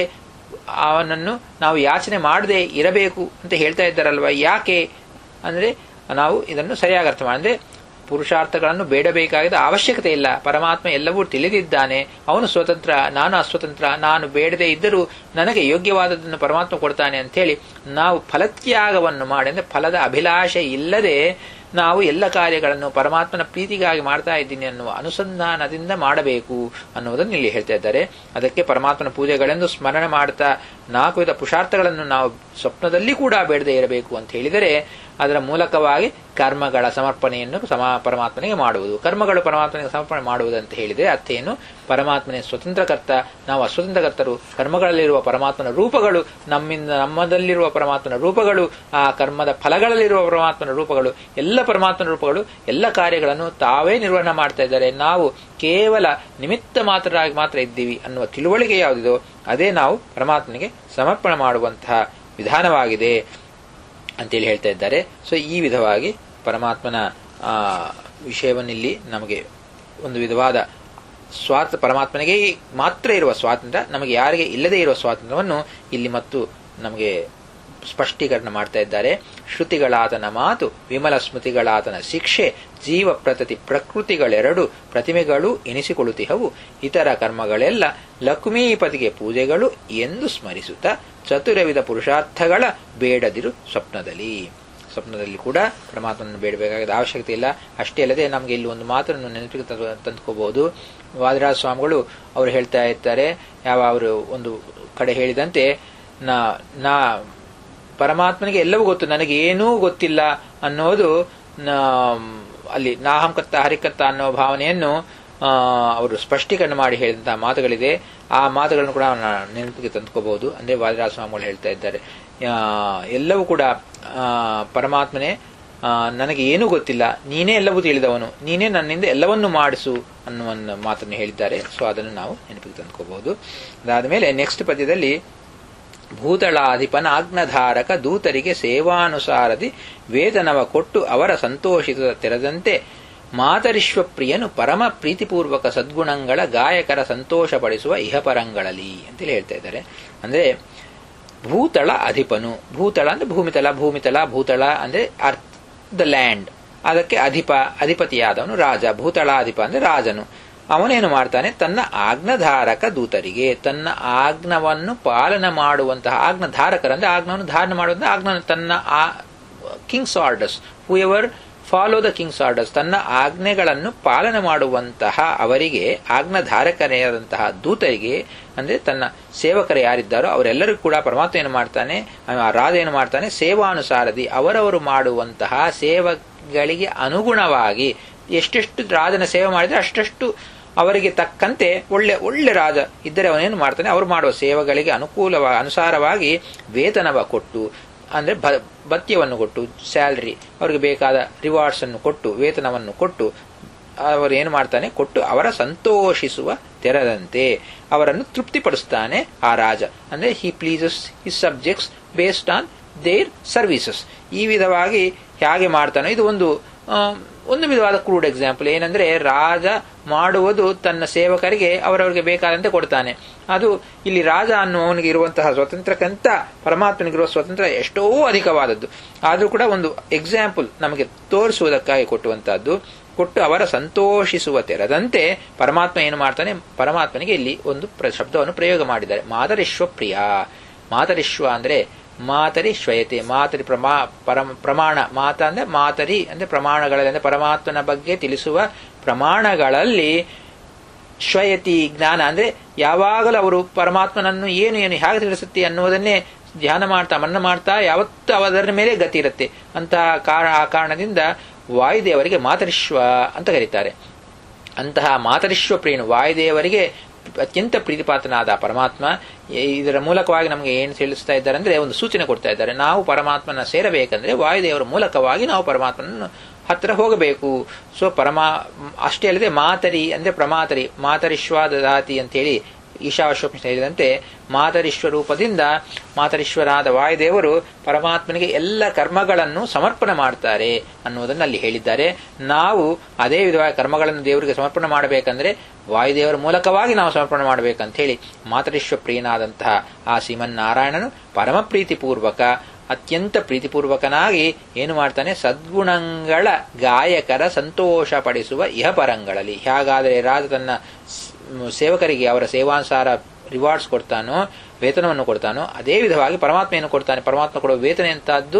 ಅವನನ್ನು ನಾವು ಯಾಚನೆ ಮಾಡದೆ ಇರಬೇಕು ಅಂತ ಹೇಳ್ತಾ ಇದ್ದಾರಲ್ವಾ ಯಾಕೆ ಅಂದ್ರೆ ನಾವು ಇದನ್ನು ಸರಿಯಾಗಿ ಅರ್ಥ ಮಾಡಿದ್ರೆ ಪುರುಷಾರ್ಥಗಳನ್ನು ಬೇಡಬೇಕಾದ ಅವಶ್ಯಕತೆ ಇಲ್ಲ ಪರಮಾತ್ಮ ಎಲ್ಲವೂ ತಿಳಿದಿದ್ದಾನೆ ಅವನು ಸ್ವತಂತ್ರ ನಾನು ಅಸ್ವತಂತ್ರ ನಾನು ಬೇಡದೇ ಇದ್ದರೂ ನನಗೆ ಯೋಗ್ಯವಾದದನ್ನು ಪರಮಾತ್ಮ ಕೊಡ್ತಾನೆ ಅಂತೇಳಿ ನಾವು ಫಲತ್ಯಾಗವನ್ನು ಮಾಡಿ ಅಂದ್ರೆ ಫಲದ ಅಭಿಲಾಷೆ ಇಲ್ಲದೆ ನಾವು ಎಲ್ಲ ಕಾರ್ಯಗಳನ್ನು ಪರಮಾತ್ಮನ ಪ್ರೀತಿಗಾಗಿ ಮಾಡ್ತಾ ಇದ್ದೀನಿ ಅನ್ನುವ ಅನುಸಂಧಾನದಿಂದ ಮಾಡಬೇಕು ಅನ್ನುವುದನ್ನು ಇಲ್ಲಿ ಹೇಳ್ತಾ ಇದ್ದಾರೆ ಅದಕ್ಕೆ ಪರಮಾತ್ಮನ ಪೂಜೆಗಳೆಂದು ಸ್ಮರಣೆ ಮಾಡ್ತಾ ನಾಲ್ಕು ವಿಧ ಪುರುಷಾರ್ಥಗಳನ್ನು ನಾವು ಸ್ವಪ್ನದಲ್ಲಿ ಕೂಡ ಬೇಡದೇ ಇರಬೇಕು ಅಂತ ಹೇಳಿದರೆ ಅದರ ಮೂಲಕವಾಗಿ ಕರ್ಮಗಳ ಸಮರ್ಪಣೆಯನ್ನು ಸಮ ಪರಮಾತ್ಮನಿಗೆ ಮಾಡುವುದು ಕರ್ಮಗಳು ಪರಮಾತ್ಮನಿಗೆ ಸಮರ್ಪಣೆ ಮಾಡುವುದು ಅಂತ ಹೇಳಿದರೆ ಅರ್ಥ ಏನು ಪರಮಾತ್ಮನೇ ಸ್ವತಂತ್ರಕರ್ತ ನಾವು ಅಸ್ವತಂತ್ರಕರ್ತರು ಕರ್ಮಗಳಲ್ಲಿರುವ ಪರಮಾತ್ಮನ ರೂಪಗಳು ನಮ್ಮಿಂದ ನಮ್ಮದಲ್ಲಿರುವ ಪರಮಾತ್ಮನ ರೂಪಗಳು ಆ ಕರ್ಮದ ಫಲಗಳಲ್ಲಿರುವ ಪರಮಾತ್ಮನ ರೂಪಗಳು ಎಲ್ಲ ಪರಮಾತ್ಮನ ರೂಪಗಳು ಎಲ್ಲ ಕಾರ್ಯಗಳನ್ನು ತಾವೇ ನಿರ್ವಹಣೆ ಮಾಡ್ತಾ ಇದ್ದಾರೆ ನಾವು ಕೇವಲ ನಿಮಿತ್ತ ಮಾತ್ರರಾಗಿ ಮಾತ್ರ ಇದ್ದೀವಿ ಅನ್ನುವ ತಿಳುವಳಿಕೆ ಯಾವುದಿದೋ ಅದೇ ನಾವು ಪರಮಾತ್ಮನಿಗೆ ಸಮರ್ಪಣೆ ಮಾಡುವಂತಹ ವಿಧಾನವಾಗಿದೆ ಅಂತೇಳಿ ಹೇಳ್ತಾ ಇದ್ದಾರೆ ಸೊ ಈ ವಿಧವಾಗಿ ಪರಮಾತ್ಮನ ಆ ವಿಷಯವನ್ನಿಲ್ಲಿ ನಮಗೆ ಒಂದು ವಿಧವಾದ ಸ್ವಾತ ಪರಮಾತ್ಮನಿಗೆ ಮಾತ್ರ ಇರುವ ಸ್ವಾತಂತ್ರ್ಯ ನಮಗೆ ಯಾರಿಗೆ ಇಲ್ಲದೇ ಇರುವ ಸ್ವಾತಂತ್ರ್ಯವನ್ನು ಇಲ್ಲಿ ಮತ್ತು ನಮಗೆ ಸ್ಪಷ್ಟೀಕರಣ ಮಾಡ್ತಾ ಇದ್ದಾರೆ ಶ್ರುತಿಗಳಾತನ ಮಾತು ವಿಮಲ ಸ್ಮೃತಿಗಳಾತನ ಶಿಕ್ಷೆ ಜೀವ ಪ್ರತತಿ ಪ್ರಕೃತಿಗಳೆರಡು ಪ್ರತಿಮೆಗಳು ಎನಿಸಿಕೊಳ್ಳುತ್ತಿಹವು ಇತರ ಕರ್ಮಗಳೆಲ್ಲ ಲಕ್ಷ್ಮೀಪತಿಗೆ ಪೂಜೆಗಳು ಎಂದು ಸ್ಮರಿಸುತ್ತಾ ಚತುರವಿಧ ಪುರುಷಾರ್ಥಗಳ ಬೇಡದಿರು ಸ್ವಪ್ನದಲ್ಲಿ ಸ್ವಪ್ನದಲ್ಲಿ ಕೂಡ ಪರಮಾತ್ಮನನ್ನು ಬೇಡಬೇಕಾದ ಅವಶ್ಯಕತೆ ಇಲ್ಲ ಅಷ್ಟೇ ಅಲ್ಲದೆ ನಮಗೆ ಇಲ್ಲಿ ಒಂದು ಮಾತನ್ನು ನೆನಪಿಗೆ ತಂದುಕೋಬಹುದು ವಾದಿರಾಜ ಸ್ವಾಮಿಗಳು ಅವರು ಹೇಳ್ತಾ ಇರ್ತಾರೆ ಯಾವ ಅವರು ಒಂದು ಕಡೆ ಹೇಳಿದಂತೆ ನಾ ನಾ ಪರಮಾತ್ಮನಿಗೆ ಎಲ್ಲವೂ ಗೊತ್ತು ನನಗೆ ಏನೂ ಗೊತ್ತಿಲ್ಲ ಅನ್ನೋದು ಅಲ್ಲಿ ನಾಹಂಕತ್ತ ಹರಿಕತ್ತ ಅನ್ನೋ ಭಾವನೆಯನ್ನು ಅವರು ಸ್ಪಷ್ಟೀಕರಣ ಮಾಡಿ ಹೇಳಿದಂತಹ ಮಾತುಗಳಿದೆ ಆ ಮಾತುಗಳನ್ನು ಕೂಡ ನೆನಪಿಗೆ ತಂದುಕೋಬಹುದು ಅಂದ್ರೆ ವಾದಿರಾಜ ಸ್ವಾಮಿಗಳು ಹೇಳ್ತಾ ಇದ್ದಾರೆ ಎಲ್ಲವೂ ಕೂಡ ಪರಮಾತ್ಮನೇ ನನಗೆ ಏನೂ ಗೊತ್ತಿಲ್ಲ ನೀನೇ ಎಲ್ಲವೂ ತಿಳಿದವನು ನೀನೇ ನನ್ನಿಂದ ಎಲ್ಲವನ್ನೂ ಮಾಡಿಸು ಅನ್ನುವ ಮಾತನ್ನು ಹೇಳಿದ್ದಾರೆ ಸೊ ಅದನ್ನು ನಾವು ನೆನಪಿಗೆ ತಂದುಕೋಬಹುದು ಅದಾದ ಮೇಲೆ ನೆಕ್ಸ್ಟ್ ಪದ್ಯದಲ್ಲಿ ಭೂತಳಾಧಿಪನ ಆಜ್ಞಧಾರಕ ದೂತರಿಗೆ ಸೇವಾನುಸಾರದಿ ವೇತನವ ಕೊಟ್ಟು ಅವರ ಸಂತೋಷಿತ ತೆರೆದಂತೆ ಮಾತರಿಶ್ವಪ್ರಿಯನು ಪರಮ ಪ್ರೀತಿಪೂರ್ವಕ ಸದ್ಗುಣಗಳ ಗಾಯಕರ ಸಂತೋಷಪಡಿಸುವ ಇಹಪರಂಗಳಲ್ಲಿ ಅಂತೇಳಿ ಹೇಳ್ತಾ ಇದ್ದಾರೆ ಅಂದ್ರೆ ಭೂತಳ ಅಧಿಪನು ಭೂತಳ ಅಂದ್ರೆ ಭೂಮಿತಲ ಭೂಮಿತಲ ಭೂತಳ ಅಂದ್ರೆ ಅರ್ತ್ ದ ಲ್ಯಾಂಡ್ ಅದಕ್ಕೆ ಅಧಿಪ ಅಧಿಪತಿಯಾದವನು ರಾಜ ಭೂತಳಾಧಿಪ ಅಂದ್ರೆ ರಾಜನು ಅವನೇನು ಮಾಡ್ತಾನೆ ತನ್ನ ಆಜ್ಞಧಾರಕ ದೂತರಿಗೆ ತನ್ನ ಆಜ್ಞವನ್ನು ಪಾಲನೆ ಮಾಡುವಂತಹ ಆಜ್ಞಧಾರಕರು ಅಂದ್ರೆ ಆಜ್ಞವನ್ನು ಧಾರಣ ಮಾಡುವಂತಹ ಆಜ್ಞ ತನ್ನ ಆ king's orders who ever follow the king's orders ತನ್ನ ಆಜ್ಞೆಗಳನ್ನು ಪಾಲನೆ ಮಾಡುವಂತಹ ಅವರಿಗೆ ಆಜ್ಞಾಧಾರಕರೆಯಾದಂತಹ ದೂತರಿಗೆ ಅಂದ್ರೆ ತನ್ನ ಸೇವಕರು ಯಾರಿದ್ದಾರೋ ಅವರೆಲ್ಲರಿಗೂ ಕೂಡ ಪರಮಾತ್ಮ ಏನು ಮಾಡ್ತಾನೆ ರಾಜ ಏನು ಮಾಡ್ತಾನೆ ಸೇವಾನುಸಾರದಿ ಅವರವರು ಮಾಡುವಂತಹ ಸೇವೆಗಳಿಗೆ ಅನುಗುಣವಾಗಿ ಎಷ್ಟೆಷ್ಟು ರಾಜನ ಸೇವೆ ಮಾಡಿದ್ರೆ ಅಷ್ಟಷ್ಟು ಅವರಿಗೆ ತಕ್ಕಂತೆ ಒಳ್ಳೆ ಒಳ್ಳೆ ರಾಜ ಇದ್ದರೆ ಅವನೇನು ಮಾಡ್ತಾನೆ ಅವರು ಮಾಡುವ ಸೇವೆಗಳಿಗೆ ಅನುಕೂಲವ ಅನುಸಾರವಾಗಿ ವೇತನವ ಕೊಟ್ಟು ಅಂದ್ರೆ ಭತ್ಯವನ್ನು ಕೊಟ್ಟು ಸ್ಯಾಲ್ರಿ ಅವರಿಗೆ ಬೇಕಾದ ರಿವಾರ್ಡ್ಸ್ ಅನ್ನು ಕೊಟ್ಟು ವೇತನವನ್ನು ಕೊಟ್ಟು ಅವರು ಏನು ಮಾಡ್ತಾನೆ ಕೊಟ್ಟು ಅವರ ಸಂತೋಷಿಸುವ ತೆರದಂತೆ ಅವರನ್ನು ತೃಪ್ತಿಪಡಿಸ್ತಾನೆ ಆ ರಾಜ ಅಂದ್ರೆ he pleases his subjects based on their services ಈ ವಿಧವಾಗಿ ಹೇಗೆ ಮಾಡ್ತಾನೋ ಇದು ಒಂದು ಒಂದು ವಿಧವಾದ ಕ್ರೂಡ್ ಎಕ್ಸಾಂಪಲ್ ಏನಂದ್ರೆ ರಾಜ ಮಾಡುವುದು ತನ್ನ ಸೇವಕರಿಗೆ ಅವರವರಿಗೆ ಬೇಕಾದಂತೆ ಕೊಡ್ತಾನೆ ಅದು ಇಲ್ಲಿ ರಾಜ ಅನ್ನುವವನಿಗೆ ಇರುವಂತಹ ಸ್ವಾತಂತ್ರ್ಯಕ್ಕಿಂತ ಪರಮಾತ್ಮನಿಗಿರುವ ಸ್ವಾತಂತ್ರ್ಯ ಎಷ್ಟೋ ಅಧಿಕವಾದದ್ದು ಆದರೂ ಕೂಡ ಒಂದು ಎಕ್ಸಾಂಪಲ್ ನಮಗೆ ತೋರಿಸುವುದಕ್ಕಾಗಿ ಕೊಟ್ಟುವಂತಹದ್ದು ಕೊಟ್ಟು ಅವರ ಸಂತೋಷಿಸುವ ತೆರದಂತೆ ಪರಮಾತ್ಮ ಏನು ಮಾಡ್ತಾನೆ ಪರಮಾತ್ಮನಿಗೆ ಇಲ್ಲಿ ಒಂದು ಶಬ್ದವನ್ನು ಪ್ರಯೋಗ ಮಾಡಿದ್ದಾರೆ ಮಾತರಿಶ್ವ ಪ್ರಿಯ ಮಾತರಿಶ್ವ ಅಂದ್ರೆ ಮಾತರಿ ಶ್ವಯತೆ ಮಾತರಿ ಪ್ರಮಾ ಪರಮ ಪ್ರಮಾಣ ಮಾತ ಅಂದ್ರೆ ಮಾತರಿ ಅಂದ್ರೆ ಪ್ರಮಾಣಗಳಲ್ಲಿ ಅಂದ್ರೆ ಪರಮಾತ್ಮನ ಬಗ್ಗೆ ತಿಳಿಸುವ ಪ್ರಮಾಣಗಳಲ್ಲಿ ಶ್ವಯತಿ ಜ್ಞಾನ ಅಂದ್ರೆ ಯಾವಾಗಲೂ ಅವರು ಪರಮಾತ್ಮನನ್ನು ಏನು ಏನು ಹೇಗೆ ತಿಳಿಸುತ್ತೆ ಅನ್ನುವುದನ್ನೇ ಧ್ಯಾನ ಮಾಡ್ತಾ ಮನ್ನ ಮಾಡ್ತಾ ಯಾವತ್ತೂ ಅದರ ಮೇಲೆ ಗತಿ ಇರುತ್ತೆ ಅಂತಹ ಕಾರಣ ಆ ಕಾರಣದಿಂದ ವಾಯುದೇವರಿಗೆ ಮಾತರಿಶ್ವ ಅಂತ ಕರೀತಾರೆ ಅಂತಹ ಮಾತರಿಶ್ವ ಪ್ರೇಣು ವಾಯುದೇವರಿಗೆ ಅತ್ಯಂತ ಪ್ರೀತಿಪಾತ್ರನಾದ ಪರಮಾತ್ಮ ಇದರ ಮೂಲಕವಾಗಿ ನಮಗೆ ಏನು ತಿಳಿಸ್ತಾ ಇದ್ದಾರೆ ಅಂದ್ರೆ ಒಂದು ಸೂಚನೆ ಕೊಡ್ತಾ ಇದ್ದಾರೆ ನಾವು ಪರಮಾತ್ಮನ ಸೇರಬೇಕಂದ್ರೆ ವಾಯುದೇವರ ಮೂಲಕವಾಗಿ ನಾವು ಪರಮಾತ್ಮನನ್ನು ಹತ್ತಿರ ಹೋಗಬೇಕು ಸೊ ಪರಮಾ ಅಷ್ಟೇ ಅಲ್ಲದೆ ಮಾತರಿ ಅಂದ್ರೆ ಪ್ರಮಾತರಿ ಮಾತರಿಶ್ವಾದಾತಿ ಅಂತ ಹೇಳಿ ಈಶಾಶ್ವಪ್ನ ಹೇಳಿದಂತೆ ಮಾತರಿಶ್ವ ರೂಪದಿಂದ ಮಾತರಿಶ್ವರಾದ ವಾಯುದೇವರು ಪರಮಾತ್ಮನಿಗೆ ಎಲ್ಲ ಕರ್ಮಗಳನ್ನು ಸಮರ್ಪಣೆ ಮಾಡ್ತಾರೆ ಅನ್ನುವುದನ್ನು ಅಲ್ಲಿ ಹೇಳಿದ್ದಾರೆ ನಾವು ಅದೇ ವಿಧವಾಗಿ ಕರ್ಮಗಳನ್ನು ದೇವರಿಗೆ ಸಮರ್ಪಣೆ ಮಾಡಬೇಕಂದ್ರೆ ವಾಯುದೇವರ ಮೂಲಕವಾಗಿ ನಾವು ಸಮರ್ಪಣೆ ಮಾಡಬೇಕಂತ ಹೇಳಿ ಮಾತರಿಶ್ವ ಪ್ರಿಯನಾದಂತಹ ಆ ಶ್ರೀಮನ್ನಾರಾಯಣನು ಪರಮ ಪ್ರೀತಿಪೂರ್ವಕ ಅತ್ಯಂತ ಪ್ರೀತಿಪೂರ್ವಕನಾಗಿ ಏನು ಮಾಡ್ತಾನೆ ಸದ್ಗುಣಗಳ ಗಾಯಕರ ಸಂತೋಷ ಪಡಿಸುವ ಇಹಪರಂಗಳಲ್ಲಿ ಹೇಗಾದರೆ ರಾಜ ತನ್ನ ಸೇವಕರಿಗೆ ಅವರ ಸೇವಾನುಸಾರ ರಿವಾರ್ಡ್ಸ್ ಕೊಡ್ತಾನೋ ವೇತನವನ್ನು ಕೊಡ್ತಾನೋ ಅದೇ ವಿಧವಾಗಿ ಪರಮಾತ್ಮ ಏನು ಕೊಡ್ತಾನೆ ಪರಮಾತ್ಮ ಕೊಡುವ ವೇತನ ಎಂತಹದ್ದು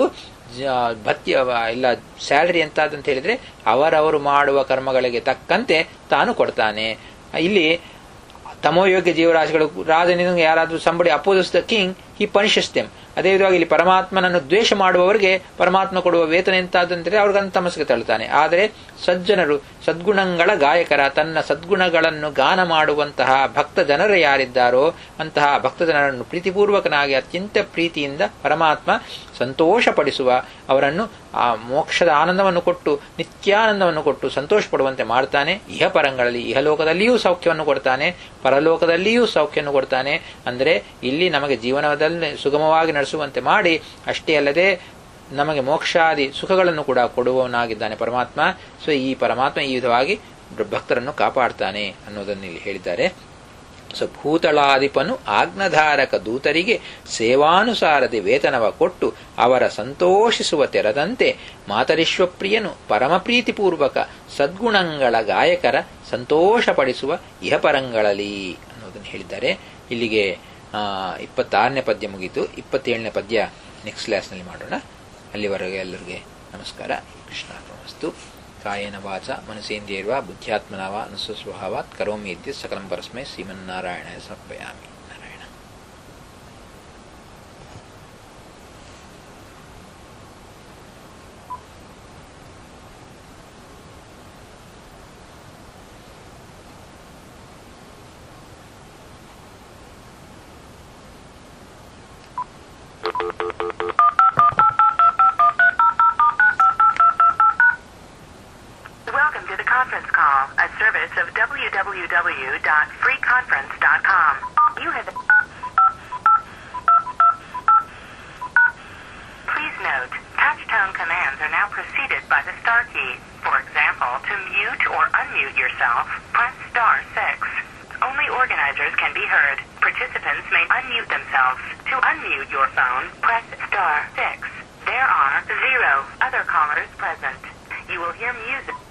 ಭತ್ಯ ಇಲ್ಲ ಸ್ಯಾಲರಿ ಎಂತಹದ್ದು ಅಂತ ಹೇಳಿದ್ರೆ ಅವರವರು ಮಾಡುವ ಕರ್ಮಗಳಿಗೆ ತಕ್ಕಂತೆ ತಾನು ಕೊಡ್ತಾನೆ ಇಲ್ಲಿ ತಮೋಯೋಗ್ಯ ಜೀವರಾಶಿಗಳು ರಾಜನಿಂದ ಯಾರಾದ್ರೂ ಸಂಬಡಿ ಅಪೋಸಿಸ್ ದ ಕಿಂಗ್ ಈ ಪನಿಷಸ್ ದೆಮ್ ಅದೇ ವಿಧವಾಗಿ ಇಲ್ಲಿ ಪರಮಾತ್ಮನನ್ನು ದ್ವೇಷ ಮಾಡುವವರಿಗೆ ಪರಮಾತ್ಮ ಕೊಡುವ ವೇತನ ಎಂತಾದಂದ್ರೆ ಅವ್ರಿಗಂತ ತಮಸ್ಗೆ ತಳ್ತಾನೆ ಆದರೆ ಸಜ್ಜನರು ಸದ್ಗುಣಗಳ ಗಾಯಕರ ತನ್ನ ಸದ್ಗುಣಗಳನ್ನು ಗಾನ ಮಾಡುವಂತಹ ಭಕ್ತ ಜನರು ಯಾರಿದ್ದಾರೋ ಅಂತಹ ಭಕ್ತ ಜನರನ್ನು ಪ್ರೀತಿಪೂರ್ವಕನಾಗಿ ಅತ್ಯಂತ ಪ್ರೀತಿಯಿಂದ ಪರಮಾತ್ಮ ಸಂತೋಷಪಡಿಸುವ ಅವರನ್ನು ಆ ಮೋಕ್ಷದ ಆನಂದವನ್ನು ಕೊಟ್ಟು ನಿತ್ಯಾನಂದವನ್ನು ಕೊಟ್ಟು ಸಂತೋಷ ಪಡುವಂತೆ ಮಾಡ್ತಾನೆ ಇಹ ಪರಂಗಳಲ್ಲಿ ಇಹಲೋಕದಲ್ಲಿಯೂ ಸೌಖ್ಯವನ್ನು ಕೊಡ್ತಾನೆ ಪರಲೋಕದಲ್ಲಿಯೂ ಸೌಖ್ಯವನ್ನು ಕೊಡ್ತಾನೆ ಅಂದರೆ ಇಲ್ಲಿ ನಮಗೆ ಜೀವನದಲ್ಲಿ ಸುಗಮವಾಗಿ ನಡೆಸುವಂತೆ ಮಾಡಿ ಅಷ್ಟೇ ಅಲ್ಲದೆ ನಮಗೆ ಮೋಕ್ಷಾದಿ ಸುಖಗಳನ್ನು ಕೂಡ ಕೊಡುವವನಾಗಿದ್ದಾನೆ ಪರಮಾತ್ಮ ಸೊ ಈ ಪರಮಾತ್ಮ ಈ ವಿಧವಾಗಿ ಭಕ್ತರನ್ನು ಕಾಪಾಡ್ತಾನೆ ಅನ್ನೋದನ್ನು ಇಲ್ಲಿ ಹೇಳಿದ್ದಾರೆ ಸೊ ಭೂತಳಾಧಿಪನು ಆಜ್ಞಧಾರಕ ದೂತರಿಗೆ ಸೇವಾನುಸಾರದೆ ವೇತನವ ಕೊಟ್ಟು ಅವರ ಸಂತೋಷಿಸುವ ತೆರದಂತೆ ಮಾತರಿಶ್ವಪ್ರಿಯನು ಪರಮಪ್ರೀತಿಪೂರ್ವಕ ಸದ್ಗುಣಗಳ ಗಾಯಕರ ಸಂತೋಷಪಡಿಸುವ ಇಹಪರಂಗಳಲ್ಲಿ ಅನ್ನೋದನ್ನು ಹೇಳಿದ್ದಾರೆ ಇಲ್ಲಿಗೆ ಇಪ್ಪತ್ತಾರನೇ ಪದ್ಯ ಮುಗಿತು ಇಪ್ಪತ್ತೇಳನೇ ಪದ್ಯ ನೆಕ್ಸ್ಟ್ ಕ್ಲಾಸ್ನಲ್ಲಿ ಮಾಡೋಣ ಅಲ್ಲಿವರೆಗೆ ಎಲ್ಲರಿಗೆ ನಮಸ್ಕಾರ ಕೃಷ್ಣಾರ್ಪಣಮಸ್ತು ಕಾಯೇನ ವಾಚ ಮನಸೇಂದ್ರಿಯರ್ವ ಬುದ್ಧ್ಯಾತ್ಮನಾವ ಅನುಸ್ವಭಾವಾತ್ ಕರೋಮಿ ಇತ್ಯ ಸಕಲಂ ಪರಸ್ಮೈ ಶ್ರೀಮನ್ನಾರಾಯಣ ಸಮರ್ಪಯಾಮಿ Narayana Welcome to the conference call, a service of www.freeconference.com. You have. Please note, touch-tone commands are now preceded by the star key. For example, to mute or unmute yourself, press star 6. Only organizers can be heard. Participants may unmute themselves. To unmute your phone, press star 6. There are zero other callers present. You will hear music.